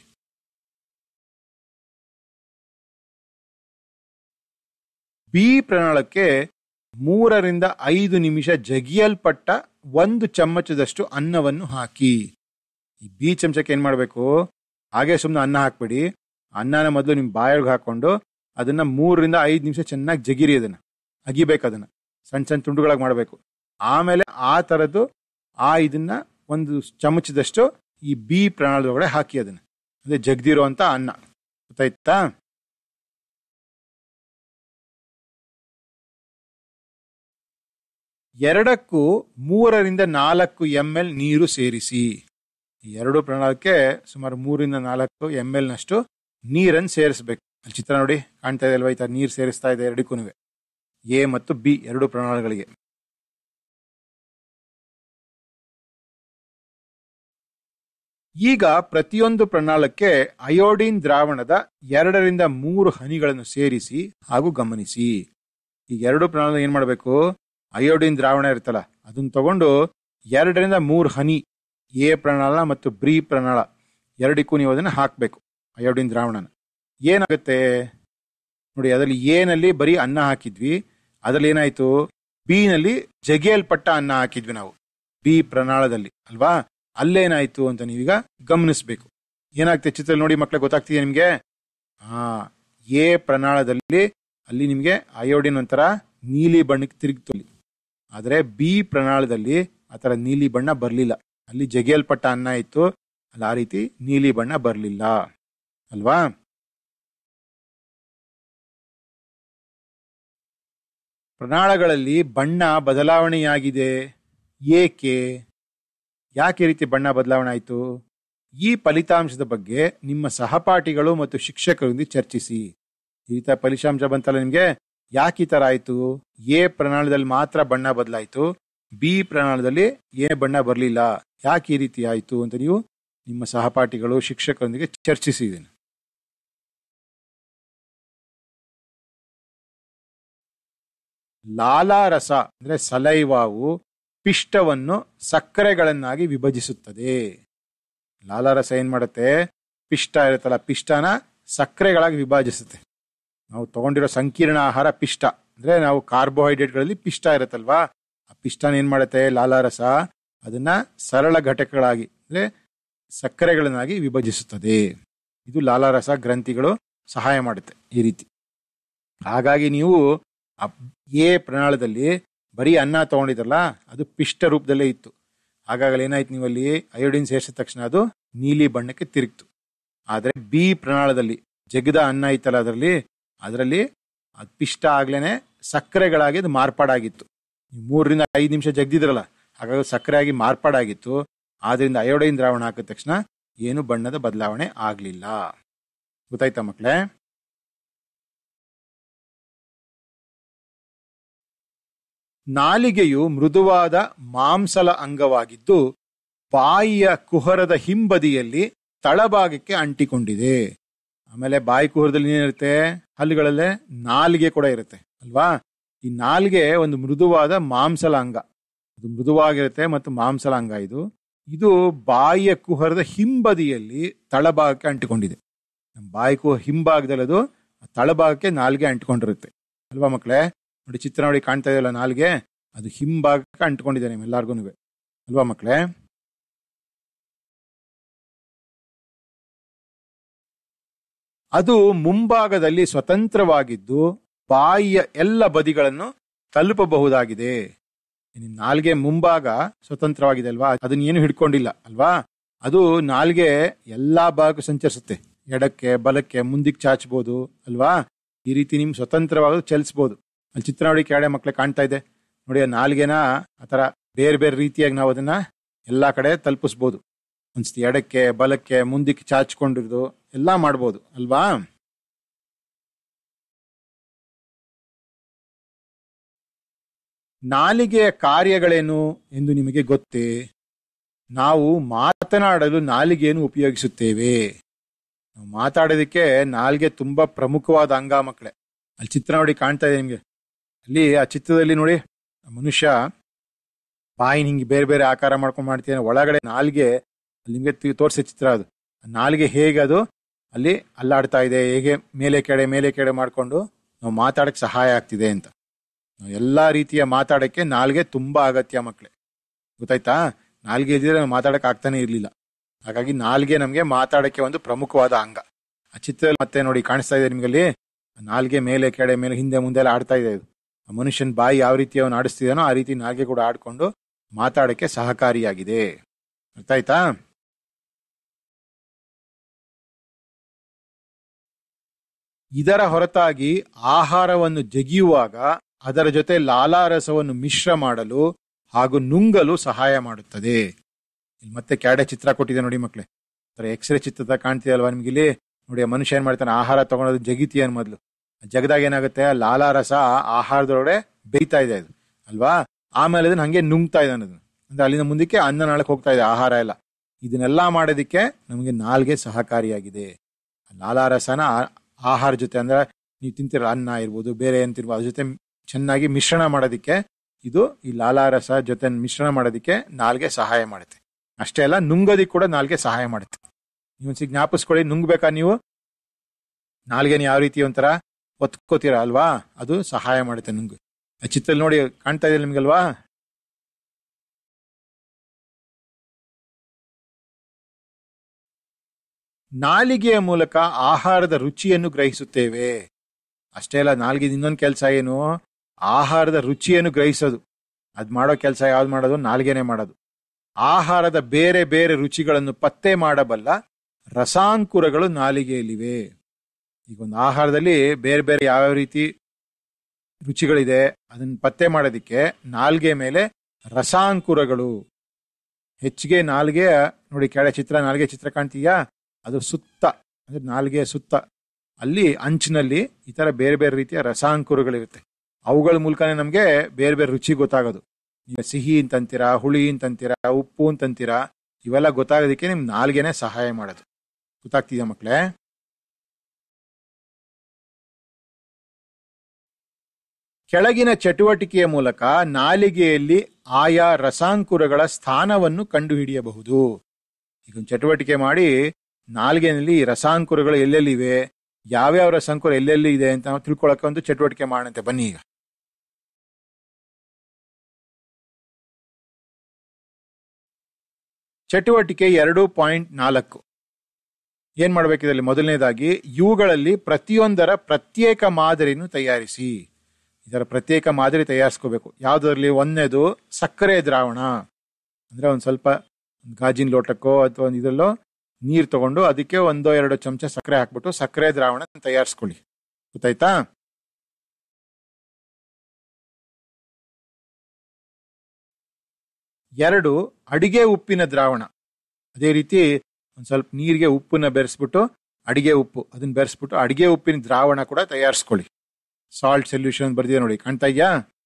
ಬಿ ಪ್ರಣಾಳಕ್ಕೆ ಮೂರರಿಂದ ಐದು ನಿಮಿಷ ಜಗಿಯಲ್ಪಟ್ಟ ಒಂದು ಚಮಚದಷ್ಟು ಅನ್ನವನ್ನು ಹಾಕಿ ಈ ಬಿ ಚಮಚಕ್ಕೆ ಏನ್ ಮಾಡಬೇಕು ಹಾಗೆ ಸುಮ್ಮನೆ ಅನ್ನ ಹಾಕ್ಬಿಡಿ ಅನ್ನನ ಮೊದಲು ನಿಮ್ಮ ಬಾಯೊಳಗೆ ಹಾಕೊಂಡು ಅದನ್ನ ಮೂರರಿಂದ ಐದು ನಿಮಿಷ ಚೆನ್ನಾಗಿ ಜಗಿರಿ ಅದನ್ನ ಅಗಿಬೇಕು ಅದನ್ನ ಸಣ್ಣ ಸಣ್ಣ ತುಂಡುಗಳಾಗಿ ಮಾಡಬೇಕು ಆಮೇಲೆ ಆ ಥರದ್ದು ಆ ಇದನ್ನ ಒಂದು ಚಮಚದಷ್ಟು ಈ ಬಿ ಪ್ರಣಾಳದೊಳಗಡೆ ಹಾಕಿ ಅದನ್ನ ಅಂದ್ರೆ ಜಗ್ದಿರೋ ಅಂತ ಅನ್ನ ಗೊತ್ತಾಯ್ತಾ ಎರಡಕ್ಕೂ ಮೂರರಿಂದ ನಾಲ್ಕು ಎಂ ಎಲ್ ನೀರು ಸೇರಿಸಿ ಈ ಎರಡು ಪ್ರಣಾಳಕ್ಕೆ ಸುಮಾರು ಮೂರಿಂದ ನಾಲ್ಕು ಎಂ ಎಲ್ ನಷ್ಟು ನೀರನ್ನು ಸೇರಿಸ್ಬೇಕು ಅಲ್ಲಿ ಚಿತ್ರ ನೋಡಿ ಕಾಣ್ತಾ ಇದೆ ಅಲ್ವಾ ಈ ತರ ನೀರು ಸೇರಿಸ್ತಾ ಇದೆ ಎರಡಕ್ಕೂ ಎ ಮತ್ತು ಬಿ ಎರಡು ಪ್ರಣಾಳಗಳಿಗೆ ಈಗ ಪ್ರತಿಯೊಂದು ಪ್ರಣಾಳಕ್ಕೆ ಅಯೋಡಿನ್ ದ್ರಾವಣದ ಎರಡರಿಂದ ಮೂರು ಹನಿಗಳನ್ನು ಸೇರಿಸಿ ಹಾಗೂ ಗಮನಿಸಿ ಈ ಎರಡು ಪ್ರಣಾಳ ಏನ್ ಮಾಡಬೇಕು ಅಯೋಡಿನ್ ದ್ರಾವಣ ಇರ್ತಲ್ಲ ಅದನ್ನ ತಗೊಂಡು ಎರಡರಿಂದ ಮೂರು ಹನಿ ಎ ಪ್ರಣಾಳ ಮತ್ತು ಬ್ರಿ ಪ್ರಣಾಳ ಎರಡಕ್ಕೂ ನೀವು ಅದನ್ನ ಹಾಕಬೇಕು ಅಯೋಡಿನ್ ದ್ರಾವಣನ ಏನಾಗುತ್ತೆ ನೋಡಿ ಅದರಲ್ಲಿ ಎನಲ್ಲಿ ಬರೀ ಅನ್ನ ಹಾಕಿದ್ವಿ ಅದ್ರಲ್ಲಿ ಏನಾಯ್ತು ಬಿ ನಲ್ಲಿ ಜಗಿಯಲ್ಪಟ್ಟ ಅನ್ನ ಹಾಕಿದ್ವಿ ನಾವು ಬಿ ಪ್ರಣಾಳದಲ್ಲಿ ಅಲ್ವಾ ಅಲ್ಲೇನಾಯ್ತು ಅಂತ ನೀವೀಗ ಗಮನಿಸ್ಬೇಕು ಏನಾಗ್ತದೆ ಚಿತ್ರದಲ್ಲಿ ನೋಡಿ ಮಕ್ಳಿಗೆ ಗೊತ್ತಾಗ್ತಿದೆ ನಿಮ್ಗೆ ಹಾ ಎ ಪ್ರಣಾಳದಲ್ಲಿ ಅಲ್ಲಿ ನಿಮ್ಗೆ ಅಯೋಡಿನ್ ಒಂಥರ ನೀಲಿ ಬಣ್ಣಕ್ಕೆ ತಿರುಗ್ತು ಅಲ್ಲಿ ಆದ್ರೆ ಬಿ ಪ್ರಣಾಳದಲ್ಲಿ ಆ ತರ ನೀಲಿ ಬಣ್ಣ ಬರ್ಲಿಲ್ಲ ಅಲ್ಲಿ ಜಗಿಯಲ್ಪಟ್ಟ ಅನ್ನ ಇತ್ತು ಅಲ್ಲಿ ಆ ರೀತಿ ನೀಲಿ ಬಣ್ಣ ಬರ್ಲಿಲ್ಲ ಅಲ್ವಾ ಪ್ರಣಾಳಗಳಲ್ಲಿ ಬಣ್ಣ ಬದಲಾವಣೆಯಾಗಿದೆ ಏಕೆ ಯಾಕೆ ಈ ರೀತಿ ಬಣ್ಣ ಬದಲಾವಣೆ ಆಯಿತು ಈ ಫಲಿತಾಂಶದ ಬಗ್ಗೆ ನಿಮ್ಮ ಸಹಪಾಠಿಗಳು ಮತ್ತು ಶಿಕ್ಷಕರೊಂದಿಗೆ ಚರ್ಚಿಸಿ ಈ ರೀತಿಯ ಫಲಿತಾಂಶ ಬಂತಲ್ಲ ನಿಮಗೆ ಯಾಕೆ ಈ ತರ ಆಯ್ತು ಎ ಪ್ರಣಾಳದಲ್ಲಿ ಮಾತ್ರ ಬಣ್ಣ ಬದಲಾಯಿತು ಬಿ ಪ್ರಣಾಳದಲ್ಲಿ ಎ ಬಣ್ಣ ಬರಲಿಲ್ಲ ಯಾಕೆ ಈ ರೀತಿ ಆಯಿತು ಅಂತ ನೀವು ನಿಮ್ಮ ಸಹಪಾಠಿಗಳು ಶಿಕ್ಷಕರೊಂದಿಗೆ ಚರ್ಚಿಸಿದ್ದೇನೆ ಲಾಲಾರಸ ಅಂದ್ರೆ ಸಲೈವಾವು ಪಿಷ್ಟವನ್ನು ಸಕ್ಕರೆಗಳನ್ನಾಗಿ ವಿಭಜಿಸುತ್ತದೆ ಲಾಲಾರಸ ಏನ್ ಮಾಡುತ್ತೆ ಪಿಷ್ಟ ಇರುತ್ತಲ್ಲ ಪಿಷ್ಟನ ಸಕ್ಕರೆಗಳಾಗಿ ವಿಭಜಿಸುತ್ತೆ ನಾವು ತಗೊಂಡಿರೋ ಸಂಕೀರ್ಣ ಆಹಾರ ಪಿಷ್ಟ ಅಂದ್ರೆ ನಾವು ಕಾರ್ಬೋಹೈಡ್ರೇಟ್ಗಳಲ್ಲಿ ಪಿಷ್ಟ ಇರುತ್ತಲ್ವಾ ಆ ಪಿಷ್ಟನ ಏನ್ ಮಾಡುತ್ತೆ ಲಾಲಾರಸ ಅದನ್ನ ಸರಳ ಘಟಕಗಳಾಗಿ ಅಂದ್ರೆ ಸಕ್ಕರೆಗಳನ್ನಾಗಿ ವಿಭಜಿಸುತ್ತದೆ ಇದು ಲಾಲಾರಸ ಗ್ರಂಥಿಗಳು ಸಹಾಯ ಮಾಡುತ್ತೆ ಈ ರೀತಿ ಹಾಗಾಗಿ ನೀವು ಆ ಎ ಪ್ರಣಾಳದಲ್ಲಿ ಬರೀ ಅನ್ನ ತಗೊಂಡಿದ್ರಲ್ಲ ಅದು ಪಿಷ್ಟ ರೂಪದಲ್ಲೇ ಇತ್ತು ಹಾಗಾಗಿ ಏನಾಯ್ತು ನೀವು ಅಲ್ಲಿ ಅಯೋಡಿನ್ ಸೇರಿಸಿದ ತಕ್ಷಣ ಅದು ನೀಲಿ ಬಣ್ಣಕ್ಕೆ ತಿರುಗ್ತು ಆದರೆ ಬಿ ಪ್ರಣಾಳದಲ್ಲಿ ಜಗದ ಅನ್ನ ಇತ್ತಲ್ಲ ಅದರಲ್ಲಿ ಅದರಲ್ಲಿ ಅದು ಪಿಷ್ಟ ಆಗ್ಲೇನೆ ಸಕ್ಕರೆಗಳಾಗಿ ಅದು ಮಾರ್ಪಾಡಾಗಿತ್ತು ನೀವು ಮೂರರಿಂದ ಐದು ನಿಮಿಷ ಜಗ್ದಿದ್ರಲ್ಲ ಹಾಗಾಗಿ ಸಕ್ಕರೆಯಾಗಿ ಮಾರ್ಪಾಡಾಗಿತ್ತು ಆದ್ರಿಂದ ಅಯೋಡೈನ್ ದ್ರಾವಣ ಹಾಕಿದ ತಕ್ಷಣ ಏನು ಬಣ್ಣದ ಬದಲಾವಣೆ ಆಗಲಿಲ್ಲ ಗೊತ್ತಾಯ್ತಾ ಮಕ್ಕಳೇ ನಾಲಿಗೆಯು ಮೃದುವಾದ ಮಾಂಸಲ ಅಂಗವಾಗಿದ್ದು ಬಾಯಿಯ ಕುಹರದ ಹಿಂಬದಿಯಲ್ಲಿ ತಳಭಾಗಕ್ಕೆ ಅಂಟಿಕೊಂಡಿದೆ ಆಮೇಲೆ ಬಾಯಿ ಕುಹರದಲ್ಲಿ ಏನಿರುತ್ತೆ ಹಲ್ಲುಗಳಲ್ಲೇ ನಾಲಿಗೆ ಕೂಡ ಇರುತ್ತೆ ಅಲ್ವಾ ಈ ನಾಲಿಗೆ ಒಂದು ಮೃದುವಾದ ಮಾಂಸಲ ಅಂಗ ಇದು ಮೃದುವಾಗಿರುತ್ತೆ ಮತ್ತು ಮಾಂಸಲ ಅಂಗ ಇದು ಇದು ಬಾಯಿಯ ಕುಹರದ ಹಿಂಬದಿಯಲ್ಲಿ ತಳಭಾಗಕ್ಕೆ ಅಂಟಿಕೊಂಡಿದೆ ನಮ್ಮ ಬಾಯಿ ಕುಹ ಹಿಂಭಾಗದಲ್ಲಿ ಅದು ತಳಭಾಗಕ್ಕೆ ನಾಲಿಗೆ ಅಂಟಿಕೊಂಡಿರುತ್ತೆ ಅಲ್ವಾ ಮಕ್ಕಳೇ ನೋಡಿ ಚಿತ್ರ ನೋಡಿ ಕಾಣ್ತಾ ಇದೆಯಲ್ಲ ನಾಲ್ಗೆ ಅದು ಹಿಂಭಾಗಕ್ಕೆ ಅಂಟ್ಕೊಂಡಿದೆ ನಿಮ್ಮೆಲ್ಲರಿಗೂ ಅಲ್ವಾ ಮಕ್ಕಳೇ ಅದು ಮುಂಭಾಗದಲ್ಲಿ ಸ್ವತಂತ್ರವಾಗಿದ್ದು ಬಾಯಿಯ ಎಲ್ಲ ಬದಿಗಳನ್ನು ತಲುಪಬಹುದಾಗಿದೆ ನಿಮ್ ನಾಲ್ಗೆ ಮುಂಭಾಗ ಸ್ವತಂತ್ರವಾಗಿದೆ ಅಲ್ವಾ ಅದನ್ನ ಏನು ಹಿಡ್ಕೊಂಡಿಲ್ಲ ಅಲ್ವಾ ಅದು ನಾಲ್ಗೆ ಎಲ್ಲಾ ಭಾಗ ಸಂಚರಿಸುತ್ತೆ ಎಡಕ್ಕೆ ಬಲಕ್ಕೆ ಮುಂದಕ್ಕೆ ಚಾಚಬಹುದು ಅಲ್ವಾ ಈ ರೀತಿ ನಿಮ್ ಸ್ವತಂತ್ರವಾಗಿ ಚಲಿಸಬಹುದು ಅಲ್ಲಿ ಚಿತ್ರ ನೋಡಿ ಕೆಳಗಡೆ ಮಕ್ಳಿಗೆ ಕಾಣ್ತಾ ಇದೆ ನೋಡಿ ಆ ನಾಲ್ಗೆನ ಆತರ ಬೇರೆ ಬೇರೆ ರೀತಿಯಾಗಿ ನಾವು ಅದನ್ನ ಎಲ್ಲಾ ಕಡೆ ತಲುಪಿಸ್ಬೋದು ಒಂದ್ಸತಿ ಎಡಕ್ಕೆ ಬಲಕ್ಕೆ ಮುಂದಕ್ಕೆ ಚಾಚ್ಕೊಂಡಿರೋದು ಎಲ್ಲಾ ಮಾಡ್ಬೋದು ಅಲ್ವಾ ನಾಲಿಗೆಯ ಕಾರ್ಯಗಳೇನು ಎಂದು ನಿಮಗೆ ಗೊತ್ತೇ ನಾವು ಮಾತನಾಡಲು ನಾಲಿಗೆಯನ್ನು ಉಪಯೋಗಿಸುತ್ತೇವೆ ನಾವು ಮಾತಾಡೋದಕ್ಕೆ ನಾಲ್ಗೆ ತುಂಬಾ ಪ್ರಮುಖವಾದ ಅಂಗ ಮಕ್ಕಳೇ ಅಲ್ಲಿ ಚಿತ್ರ ನೋಡಿ ಕಾಣ್ತಾ ಇದೆ ನಿಮ್ಗೆ ಅಲ್ಲಿ ಆ ಚಿತ್ರದಲ್ಲಿ ನೋಡಿ ಆ ಮನುಷ್ಯ ಬಾಯಿನ ಹಿಂಗೆ ಬೇರೆ ಬೇರೆ ಆಕಾರ ಮಾಡ್ಕೊಂಡು ಮಾಡ್ತೀನಿ ಒಳಗಡೆ ನಾಲ್ಗೆ ಅಲ್ಲಿ ನಿಮ್ಗೆ ತೋರಿಸೋ ಚಿತ್ರ ಅದು ಆ ನಾಲ್ಗೆ ಹೇಗೆ ಅದು ಅಲ್ಲಿ ಅಲ್ಲಾಡ್ತಾ ಇದೆ ಹೇಗೆ ಮೇಲೆ ಕೆಡೆ ಮೇಲೆ ಕೆಡೆ ಮಾಡ್ಕೊಂಡು ನಾವು ಮಾತಾಡಕ್ಕೆ ಸಹಾಯ ಆಗ್ತಿದೆ ಅಂತ ನಾವು ಎಲ್ಲಾ ರೀತಿಯ ಮಾತಾಡಕ್ಕೆ ನಾಲ್ಗೆ ತುಂಬಾ ಅಗತ್ಯ ಮಕ್ಕಳೇ ಗೊತ್ತಾಯ್ತಾ ನಾಲ್ಗೆ ಇದ್ರೆ ನಾವು ಮಾತಾಡಕ್ ಆಗ್ತಾನೆ ಇರ್ಲಿಲ್ಲ ಹಾಗಾಗಿ ನಾಲ್ಗೆ ನಮ್ಗೆ ಮಾತಾಡಕ್ಕೆ ಒಂದು ಪ್ರಮುಖವಾದ ಅಂಗ ಆ ಚಿತ್ರದಲ್ಲಿ ಮತ್ತೆ ನೋಡಿ ಕಾಣಿಸ್ತಾ ಇದೆ ನಿಮ್ಗೆ ಅಲ್ಲಿ ನಾಲ್ಗೆ ಮೇಲೆ ಕೆಡೆ ಮೇಲೆ ಹಿಂದೆ ಮುಂದೆ ಎಲ್ಲ ಆಡ್ತಾ ಇದೆ ಇದು ಆ ಮನುಷ್ಯನ ಬಾಯಿ ಯಾವ ರೀತಿ ಅವನು ಆಡಿಸ್ತಿದಾನೋ ಆ ರೀತಿ ನಾಲ್ಗೆ ಕೂಡ ಆಡ್ಕೊಂಡು ಮಾತಾಡಕ್ಕೆ ಸಹಕಾರಿಯಾಗಿದೆ ಅರ್ಥ ಆಯ್ತಾ ಇದರ ಹೊರತಾಗಿ ಆಹಾರವನ್ನು ಜಗಿಯುವಾಗ ಅದರ ಜೊತೆ ಲಾಲಾರಸವನ್ನು ಮಿಶ್ರ ಮಾಡಲು ಹಾಗೂ ನುಂಗಲು ಸಹಾಯ ಮಾಡುತ್ತದೆ ಇಲ್ಲಿ ಮತ್ತೆ ಕ್ಯಾಡೆ ಚಿತ್ರ ಕೊಟ್ಟಿದೆ ನೋಡಿ ಮಕ್ಳೆ ಎಕ್ಸ್ರೇ ಚಿತ್ರ ಕಾಣ್ತಿದಲ್ವಾ ನಿಮ್ಗೆ ಇಲ್ಲಿ ನೋಡಿ ಆ ಮನುಷ್ಯ ಏನ್ ಮಾಡ್ತಾನೆ ಆಹಾರ ತಗೊಳೋದು ಜಗಿತೀಯನ್ ಮೊದ್ಲು ಜಗದಾಗ ಏನಾಗುತ್ತೆ ಲಾಲಾರಸ ಆಹಾರದೊಳಗಡೆ ಬೇಯ್ತಾ ಇದೆ ಅದು ಅಲ್ವಾ ಆಮೇಲೆ ಅದನ್ನ ಹಂಗೆ ನುಂಗ್ತಾ ಇದ್ದಾನೆ ಅದನ್ನ ಅಂದ್ರೆ ಅಲ್ಲಿಂದ ಮುಂದಕ್ಕೆ ಅನ್ನ ನಾಳಕ್ ಹೋಗ್ತಾ ಇದೆ ಆಹಾರ ಎಲ್ಲ ಇದನ್ನೆಲ್ಲ ಮಾಡೋದಕ್ಕೆ ನಮಗೆ ನಾಲ್ಗೆ ಸಹಕಾರಿಯಾಗಿದೆ ಲಾಲಾರಸನ ಆ- ಆಹಾರ ಜೊತೆ ಅಂದ್ರೆ ನೀವು ತಿಂತಿರೋ ಅನ್ನ ಇರ್ಬೋದು ಬೇರೆ ಏನ್ ತಿರ್ಬೋದು ಅದ್ರ ಜೊತೆ ಚೆನ್ನಾಗಿ ಮಿಶ್ರಣ ಮಾಡೋದಕ್ಕೆ ಇದು ಈ ಲಾಲಾರಸ ಜೊತೆ ಮಿಶ್ರಣ ಮಾಡೋದಕ್ಕೆ ನಾಲ್ಗೆ ಸಹಾಯ ಮಾಡುತ್ತೆ ಅಷ್ಟೇ ಅಲ್ಲ ನುಂಗೋದಿಕ್ ಕೂಡ ನಾಲ್ಗೆ ಸಹಾಯ ಮಾಡುತ್ತೆ ನೀವೊಂದ್ಸಿ ಜ್ಞಾಪಿಸ್ಕೊಳ್ಳಿ ನುಂಗ್ಬೇಕಾ ನೀವು ನಾಲ್ಗೆನ ಯಾವ ರೀತಿ ಒಂಥರ ಒತ್ಕೋತೀರಾ ಅಲ್ವಾ ಅದು ಸಹಾಯ ಮಾಡುತ್ತೆ ನುಂಗು ಆ ಚಿತ್ರದಲ್ಲಿ ನೋಡಿ ಕಾಣ್ತಾ ಇದೆ ನಿಮ್ಗಲ್ವಾ ನಾಲಿಗೆಯ ಮೂಲಕ ಆಹಾರದ ರುಚಿಯನ್ನು ಗ್ರಹಿಸುತ್ತೇವೆ ಅಷ್ಟೇ ಅಲ್ಲ ನಾಲ್ಗೆ ಇನ್ನೊಂದು ಕೆಲಸ ಏನು ಆಹಾರದ ರುಚಿಯನ್ನು ಗ್ರಹಿಸೋದು ಅದ್ ಮಾಡೋ ಕೆಲಸ ಯಾವ್ದು ಮಾಡೋದು ನಾಲ್ಗೆನೆ ಮಾಡೋದು ಆಹಾರದ ಬೇರೆ ಬೇರೆ ರುಚಿಗಳನ್ನು ಪತ್ತೆ ಮಾಡಬಲ್ಲ ರಸಾಂಕುರಗಳು ನಾಲಿಗೆಯಲ್ಲಿವೆ ಈಗ ಒಂದು ಆಹಾರದಲ್ಲಿ ಬೇರೆ ಬೇರೆ ಯಾವ್ಯಾವ ರೀತಿ ರುಚಿಗಳಿದೆ ಅದನ್ನ ಪತ್ತೆ ಮಾಡೋದಕ್ಕೆ ನಾಲ್ಗೆ ಮೇಲೆ ರಸಾಂಕುರಗಳು ಹೆಚ್ಚಿಗೆ ನಾಲ್ಗೆ ನೋಡಿ ಕೆಳ ಚಿತ್ರ ನಾಲ್ಗೆ ಚಿತ್ರ ಕಾಣ್ತೀಯಾ ಅದು ಸುತ್ತ ಅಂದ್ರೆ ನಾಲ್ಗೆಯ ಸುತ್ತ ಅಲ್ಲಿ ಅಂಚಿನಲ್ಲಿ ಈ ತರ ಬೇರೆ ಬೇರೆ ರೀತಿಯ ರಸಾಂಕುರಗಳಿರುತ್ತೆ ಅವುಗಳ ಮೂಲಕನೇ ನಮಗೆ ಬೇರೆ ಬೇರೆ ರುಚಿ ಗೊತ್ತಾಗೋದು ಈಗ ಸಿಹಿ ಅಂತಂತೀರಾ ಹುಳಿ ಅಂತಂತೀರಾ ಉಪ್ಪು ಅಂತಂತೀರಾ ಇವೆಲ್ಲ ಗೊತ್ತಾಗೋದಕ್ಕೆ ನಿಮ್ ನಾಲ್ಗೆನೆ ಸಹಾಯ ಮಾಡೋದು ಗೊತ್ತಾಗ್ತಿದ್ಯಾ ಮಕ್ಕಳೇ ಕೆಳಗಿನ ಚಟುವಟಿಕೆಯ ಮೂಲಕ ನಾಲಿಗೆಯಲ್ಲಿ ಆಯಾ ರಸಾಂಕುರಗಳ ಸ್ಥಾನವನ್ನು ಕಂಡುಹಿಡಿಯಬಹುದು ಈಗ ಒಂದು ಚಟುವಟಿಕೆ ಮಾಡಿ ನಾಲಿಗೆನಲ್ಲಿ ರಸಾಂಕುರಗಳು ಎಲ್ಲೆಲ್ಲಿವೆ ಯಾವ್ಯಾವ ರಸಾಂಕುರ ಎಲ್ಲೆಲ್ಲಿ ಇದೆ ಅಂತ ನಾವು ತಿಳ್ಕೊಳಕ್ಕೆ ಒಂದು ಚಟುವಟಿಕೆ ಮಾಡಂತೆ ಬನ್ನಿ ಈಗ ಚಟುವಟಿಕೆ ಎರಡು ಪಾಯಿಂಟ್ ನಾಲ್ಕು ಏನ್ ಮಾಡ್ಬೇಕಿದಲ್ಲಿ ಮೊದಲನೇದಾಗಿ ಇವುಗಳಲ್ಲಿ ಪ್ರತಿಯೊಂದರ ಪ್ರತ್ಯೇಕ ಮಾದರಿಯನ್ನು ತಯಾರಿಸಿ ಇದರ ಪ್ರತ್ಯೇಕ ಮಾದರಿ ತಯಾರಿಸ್ಕೋಬೇಕು ಯಾವುದರಲ್ಲಿ ಒಂದನೇದು ಸಕ್ಕರೆ ದ್ರಾವಣ ಅಂದ್ರೆ ಒಂದು ಸ್ವಲ್ಪ ಗಾಜಿನ ಲೋಟಕ್ಕೋ ಅಥವಾ ಒಂದು ಇದರಲ್ಲೋ ನೀರು ತಗೊಂಡು ಅದಕ್ಕೆ ಒಂದೋ ಎರಡು ಚಮಚ ಸಕ್ಕರೆ ಹಾಕ್ಬಿಟ್ಟು ಸಕ್ಕರೆ ದ್ರಾವಣ ತಯಾರಿಸ್ಕೊಳ್ಳಿ ಗೊತ್ತಾಯ್ತಾ ಎರಡು ಅಡಿಗೆ ಉಪ್ಪಿನ ದ್ರಾವಣ ಅದೇ ರೀತಿ ಒಂದು ಸ್ವಲ್ಪ ನೀರಿಗೆ ಉಪ್ಪನ್ನ ಬೆರೆಸ್ಬಿಟ್ಟು ಅಡಿಗೆ ಉಪ್ಪು ಅದನ್ನ ಬೆರೆಸ್ಬಿಟ್ಟು ಅಡಿಗೆ ಉಪ್ಪಿನ ದ್ರಾವಣ ಕೂಡ ತಯಾರಿಸ್ಕೊಳ್ಳಿ ಸಾಲ್ಟ್ ಸೊಲ್ಯೂಷನ್ ಬರ್ದಿದೆ ನೋಡಿ ಕಾಣ್ತಾ ಇದೆಯಾ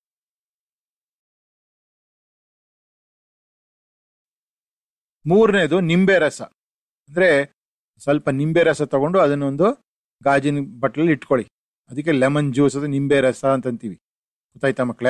ಮೂರನೇದು ನಿಂಬೆ ರಸ ಅಂದ್ರೆ ಸ್ವಲ್ಪ ನಿಂಬೆ ರಸ ತಗೊಂಡು ಅದನ್ನೊಂದು ಗಾಜಿನ ಬಟ್ಲಲ್ಲಿ ಇಟ್ಕೊಳ್ಳಿ ಅದಕ್ಕೆ ಲೆಮನ್ ಜ್ಯೂಸ್ ಅದು ನಿಂಬೆ ರಸ ಅಂತಂತೀವಿ ಗೊತ್ತಾಯ್ತಾ ಮಕ್ಕಳೇ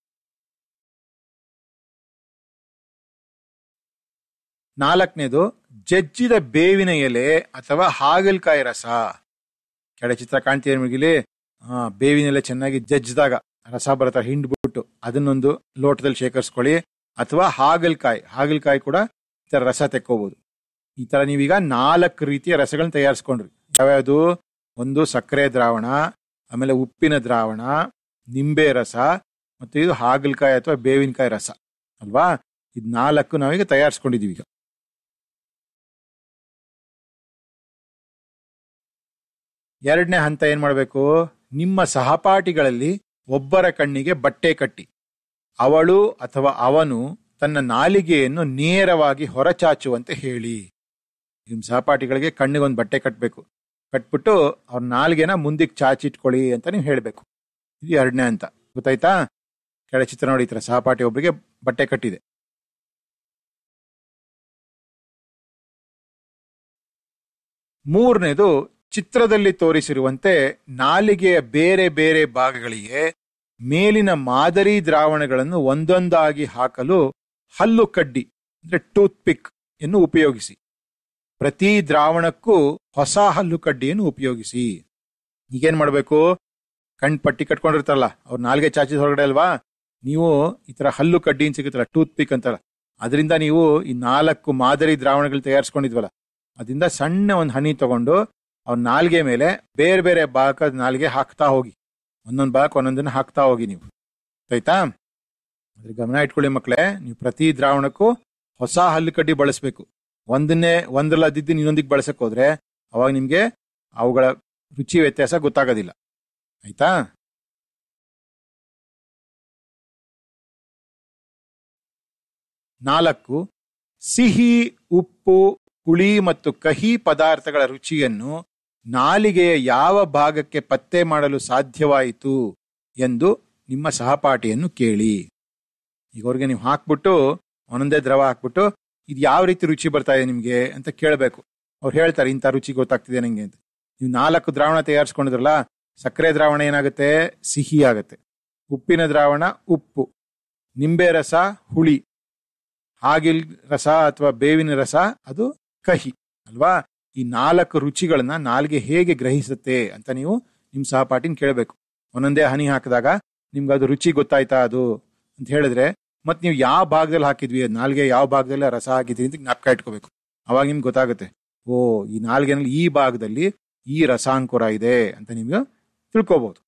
ನಾಲ್ಕನೇದು ಜಜ್ಜಿದ ಬೇವಿನ ಎಲೆ ಅಥವಾ ಹಾಗಲಕಾಯಿ ರಸ ಕೆಳ ಚಿತ್ರ ಕಾಣ್ತೀವಿ ನಿಮಗಿಲ್ಲಿ ಆ ಬೇವಿನ ಎಲೆ ಚೆನ್ನಾಗಿ ಜಜ್ಜಿದಾಗ ರಸ ಬರತ್ತ ಹಿಂಡ್ಬಿಟ್ಟು ಅದನ್ನೊಂದು ಲೋಟದಲ್ಲಿ ಶೇಖರಿಸ್ಕೊಳ್ಳಿ ಅಥವಾ ಹಾಗಲಕಾಯಿ ಹಾಗಲಕಾಯಿ ಕೂಡ ಈ ತರ ರಸ ತೆಕ್ಕೋಬಹುದು ಈ ತರ ನೀವೀಗ ನಾಲ್ಕು ರೀತಿಯ ರಸಗಳನ್ನ ತಯಾರಿಸ್ಕೊಂಡ್ರಿ ಯಾವ್ಯಾವುದು ಒಂದು ಸಕ್ಕರೆ ದ್ರಾವಣ ಆಮೇಲೆ ಉಪ್ಪಿನ ದ್ರಾವಣ ನಿಂಬೆ ರಸ ಮತ್ತು ಇದು ಹಾಗಲಕಾಯಿ ಅಥವಾ ಬೇವಿನಕಾಯಿ ರಸ ಅಲ್ವಾ ಇದು ನಾಲ್ಕು ನಾವೀಗ ತಯಾರಿಸ್ಕೊಂಡಿದೀವಿ ಈಗ ಎರಡನೇ ಹಂತ ಏನ್ ಮಾಡಬೇಕು ನಿಮ್ಮ ಸಹಪಾಠಿಗಳಲ್ಲಿ ಒಬ್ಬರ ಕಣ್ಣಿಗೆ ಬಟ್ಟೆ ಕಟ್ಟಿ ಅವಳು ಅಥವಾ ಅವನು ತನ್ನ ನಾಲಿಗೆಯನ್ನು ನೇರವಾಗಿ ಹೊರಚಾಚುವಂತೆ ಹೇಳಿ ನಿಮ್ಮ ಸಹಪಾಠಿಗಳಿಗೆ ಕಣ್ಣಿಗೊಂದು ಬಟ್ಟೆ ಕಟ್ಟಬೇಕು ಕಟ್ಬಿಟ್ಟು ಅವ್ರ ನಾಲಿಗೆನ ಮುಂದಕ್ಕೆ ಚಾಚಿಟ್ಕೊಳ್ಳಿ ಅಂತ ನೀವು ಹೇಳಬೇಕು ಇದು ಎರಡನೇ ಹಂತ ಗೊತ್ತಾಯ್ತಾ ಕೆಳ ಚಿತ್ರ ನೋಡಿ ಈ ಥರ ಸಹಪಾಠಿ ಒಬ್ಬರಿಗೆ ಬಟ್ಟೆ ಕಟ್ಟಿದೆ ಮೂರನೇದು ಚಿತ್ರದಲ್ಲಿ ತೋರಿಸಿರುವಂತೆ ನಾಲಿಗೆಯ ಬೇರೆ ಬೇರೆ ಭಾಗಗಳಿಗೆ ಮೇಲಿನ ಮಾದರಿ ದ್ರಾವಣಗಳನ್ನು ಒಂದೊಂದಾಗಿ ಹಾಕಲು ಹಲ್ಲು ಕಡ್ಡಿ ಅಂದ್ರೆ ಟೂತ್ ಪಿಕ್ ಅನ್ನು ಉಪಯೋಗಿಸಿ ಪ್ರತಿ ದ್ರಾವಣಕ್ಕೂ ಹೊಸ ಹಲ್ಲು ಕಡ್ಡಿಯನ್ನು ಉಪಯೋಗಿಸಿ ಈಗೇನ್ ಮಾಡಬೇಕು ಕಣ್ ಪಟ್ಟಿ ಕಟ್ಕೊಂಡಿರ್ತಾರಲ್ಲ ಅವ್ರ ನಾಲ್ಗೆ ಚಾಚಿದ ಹೊರಗಡೆ ಅಲ್ವಾ ನೀವು ಈ ತರ ಹಲ್ಲು ಕಡ್ಡಿ ಅಂತ ಸಿಗುತ್ತಲ್ಲ ಟೂತ್ ಪಿಕ್ ಅಂತಾರ ಅದರಿಂದ ನೀವು ಈ ನಾಲ್ಕು ಮಾದರಿ ದ್ರಾವಣಗಳು ತಯಾರಿಸ್ಕೊಂಡಿದ್ವಲ್ಲ ಅದರಿಂದ ಸಣ್ಣ ಒಂದು ಹನಿ ತಗೊಂಡು ಅವ್ರ ನಾಲ್ಗೆ ಮೇಲೆ ಬೇರೆ ಬೇರೆ ಭಾಗದ ನಾಲ್ಗೆ ಹಾಕ್ತಾ ಹೋಗಿ ಒಂದೊಂದು ಭಾಗಕ್ಕೆ ಒಂದೊಂದನ್ನ ಹಾಕ್ತಾ ಹೋಗಿ ನೀವು ಆಯ್ತಾ ಅದ್ರ ಗಮನ ಇಟ್ಕೊಳ್ಳಿ ಮಕ್ಕಳೇ ನೀವು ಪ್ರತಿ ದ್ರಾವಣಕ್ಕೂ ಹೊಸ ಹಲ್ಲು ಕಡ್ಡಿ ಬಳಸಬೇಕು ಒಂದನ್ನೇ ಒಂದ್ರಲ್ಲಿ ಅದಿದ್ದು ಇನ್ನೊಂದಿಗೆ ಬಳಸಕ್ ಹೋದ್ರೆ ಅವಾಗ ನಿಮ್ಗೆ ಅವುಗಳ ರುಚಿ ವ್ಯತ್ಯಾಸ ಗೊತ್ತಾಗೋದಿಲ್ಲ ಆಯ್ತಾ ನಾಲ್ಕು ಸಿಹಿ ಉಪ್ಪು ಹುಳಿ ಮತ್ತು ಕಹಿ ಪದಾರ್ಥಗಳ ರುಚಿಯನ್ನು ನಾಲಿಗೆಯ ಯಾವ ಭಾಗಕ್ಕೆ ಪತ್ತೆ ಮಾಡಲು ಸಾಧ್ಯವಾಯಿತು ಎಂದು ನಿಮ್ಮ ಸಹಪಾಠಿಯನ್ನು ಕೇಳಿ ಈಗ ಅವ್ರಿಗೆ ನೀವು ಹಾಕ್ಬಿಟ್ಟು ಒಂದೊಂದೇ ದ್ರವ ಹಾಕ್ಬಿಟ್ಟು ಇದು ಯಾವ ರೀತಿ ರುಚಿ ಬರ್ತಾ ಇದೆ ನಿಮ್ಗೆ ಅಂತ ಕೇಳಬೇಕು ಅವ್ರು ಹೇಳ್ತಾರೆ ಇಂಥ ರುಚಿ ಗೊತ್ತಾಗ್ತಿದೆ ನಂಗೆ ಅಂತ ನೀವು ನಾಲ್ಕು ದ್ರಾವಣ ತಯಾರಿಸ್ಕೊಂಡಿದ್ರಲ್ಲ ಸಕ್ಕರೆ ದ್ರಾವಣ ಏನಾಗುತ್ತೆ ಸಿಹಿ ಆಗುತ್ತೆ ಉಪ್ಪಿನ ದ್ರಾವಣ ಉಪ್ಪು ನಿಂಬೆ ರಸ ಹುಳಿ ಹಾಗಿಲ್ ರಸ ಅಥವಾ ಬೇವಿನ ರಸ ಅದು ಕಹಿ ಅಲ್ವಾ ಈ ನಾಲ್ಕು ರುಚಿಗಳನ್ನ ನಾಲ್ಗೆ ಹೇಗೆ ಗ್ರಹಿಸುತ್ತೆ ಅಂತ ನೀವು ನಿಮ್ಮ ಸಹಪಾಠಿನ ಕೇಳಬೇಕು ಒಂದೊಂದೇ ಹನಿ ಹಾಕಿದಾಗ ನಿಮ್ಗೆ ಅದು ರುಚಿ ಗೊತ್ತಾಯ್ತಾ ಅದು ಅಂತ ಹೇಳಿದ್ರೆ ಮತ್ತೆ ನೀವು ಯಾವ ಭಾಗದಲ್ಲಿ ಹಾಕಿದ್ವಿ ನಾಲ್ಗೆ ಯಾವ ಭಾಗದಲ್ಲಿ ರಸ ಹಾಕಿದ್ವಿ ಅಂತ ಜ್ಞಾಪಕ ಇಟ್ಕೋಬೇಕು ಅವಾಗ ನಿಮ್ಗೆ ಗೊತ್ತಾಗುತ್ತೆ ಓ ಈ ನಾಲ್ಗೆನಲ್ಲಿ ಈ ಭಾಗದಲ್ಲಿ ಈ ರಸಾಂಕುರ ಇದೆ ಅಂತ ನಿಮ್ಗೆ ತಿಳ್ಕೋಬಹುದು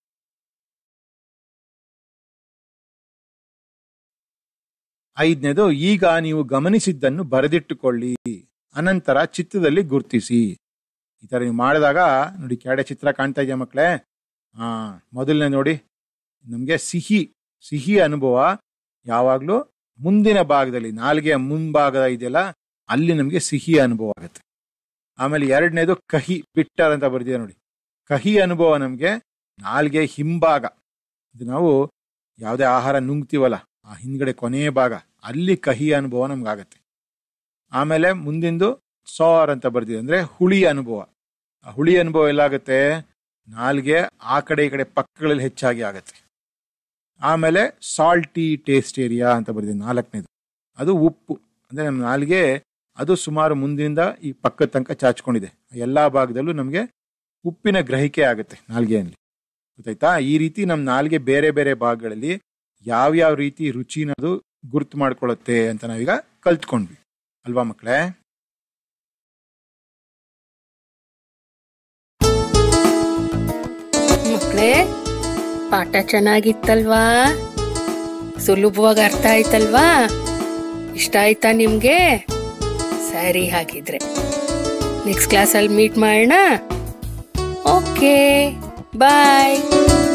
ಐದನೇದು ಈಗ ನೀವು ಗಮನಿಸಿದ್ದನ್ನು ಬರೆದಿಟ್ಟುಕೊಳ್ಳಿ ಅನಂತರ ಚಿತ್ರದಲ್ಲಿ ಗುರ್ತಿಸಿ ಈ ತರ ನೀವು ಮಾಡಿದಾಗ ನೋಡಿ ಕೆಡೆ ಚಿತ್ರ ಕಾಣ್ತಾ ಇದೆಯಾ ಮಕ್ಕಳೇ ಹಾ ಮೊದಲನೇ ನೋಡಿ ನಮಗೆ ಸಿಹಿ ಸಿಹಿ ಅನುಭವ ಯಾವಾಗಲೂ ಮುಂದಿನ ಭಾಗದಲ್ಲಿ ನಾಲ್ಗೆಯ ಮುಂಭಾಗ ಇದೆಯಲ್ಲ ಅಲ್ಲಿ ನಮಗೆ ಸಿಹಿ ಅನುಭವ ಆಗುತ್ತೆ ಆಮೇಲೆ ಎರಡನೇದು ಕಹಿ ಬಿಟ್ಟರ್ ಅಂತ ಬರ್ದಿದೆ ನೋಡಿ ಕಹಿ ಅನುಭವ ನಮಗೆ ನಾಲ್ಗೆ ಹಿಂಭಾಗ ಇದು ನಾವು ಯಾವುದೇ ಆಹಾರ ನುಂಗ್ತೀವಲ್ಲ ಆ ಹಿಂದ್ಗಡೆ ಕೊನೆಯ ಭಾಗ ಅಲ್ಲಿ ಕಹಿ ಅನುಭವ ನಮ್ಗಾಗತ್ತೆ ಆಮೇಲೆ ಮುಂದಿಂದು ಸಾರ್ ಅಂತ ಬರ್ದಿದೆ ಅಂದ್ರೆ ಹುಳಿ ಅನುಭವ ಆ ಹುಳಿ ಅನುಭವ ಎಲ್ಲಾಗುತ್ತೆ ನಾಲ್ಗೆ ಆ ಕಡೆ ಈ ಕಡೆ ಪಕ್ಕಗಳಲ್ಲಿ ಹೆಚ್ಚಾಗಿ ಆಗತ್ತೆ ಆಮೇಲೆ ಸಾಲ್ಟಿ ಟೇಸ್ಟ್ ಏರಿಯಾ ಅಂತ ಬರೆದಿದೆ ನಾಲ್ಕನೇದು ಅದು ಉಪ್ಪು ಅಂದರೆ ನಮ್ಮ ನಾಲಿಗೆ ಅದು ಸುಮಾರು ಮುಂದಿನಿಂದ ಈ ಪಕ್ಕದ ತನಕ ಚಾಚ್ಕೊಂಡಿದೆ ಎಲ್ಲ ಭಾಗದಲ್ಲೂ ನಮಗೆ ಉಪ್ಪಿನ ಗ್ರಹಿಕೆ ಆಗುತ್ತೆ ನಾಲಿಗೆಯಲ್ಲಿ ಗೊತ್ತಾಯ್ತಾ ಈ ರೀತಿ ನಮ್ಮ ನಾಲಿಗೆ ಬೇರೆ ಬೇರೆ ಭಾಗಗಳಲ್ಲಿ ಯಾವ್ಯಾವ ರೀತಿ ರುಚಿನದು ಗುರ್ತು ಮಾಡ್ಕೊಳ್ಳುತ್ತೆ ಅಂತ ನಾವೀಗ ಕಲ್ತ್ಕೊಂಡ್ವಿ ಅಲ್ವಾ ಮಕ್ಕಳೇ ಮಕ್ಕಳೇ ಪಾಠ ಚೆನ್ನಾಗಿತ್ತಲ್ವಾ ಸುಲಭವಾಗಿ ಅರ್ಥ ಆಯ್ತಲ್ವಾ ಇಷ್ಟ ಆಯ್ತಾ ನಿಮ್ಗೆ ಸರಿ ಹಾಗಿದ್ರೆ ನೆಕ್ಸ್ಟ್ ಕ್ಲಾಸಲ್ಲಿ ಮೀಟ್ ಮಾಡೋಣ ಓಕೆ ಬಾಯ್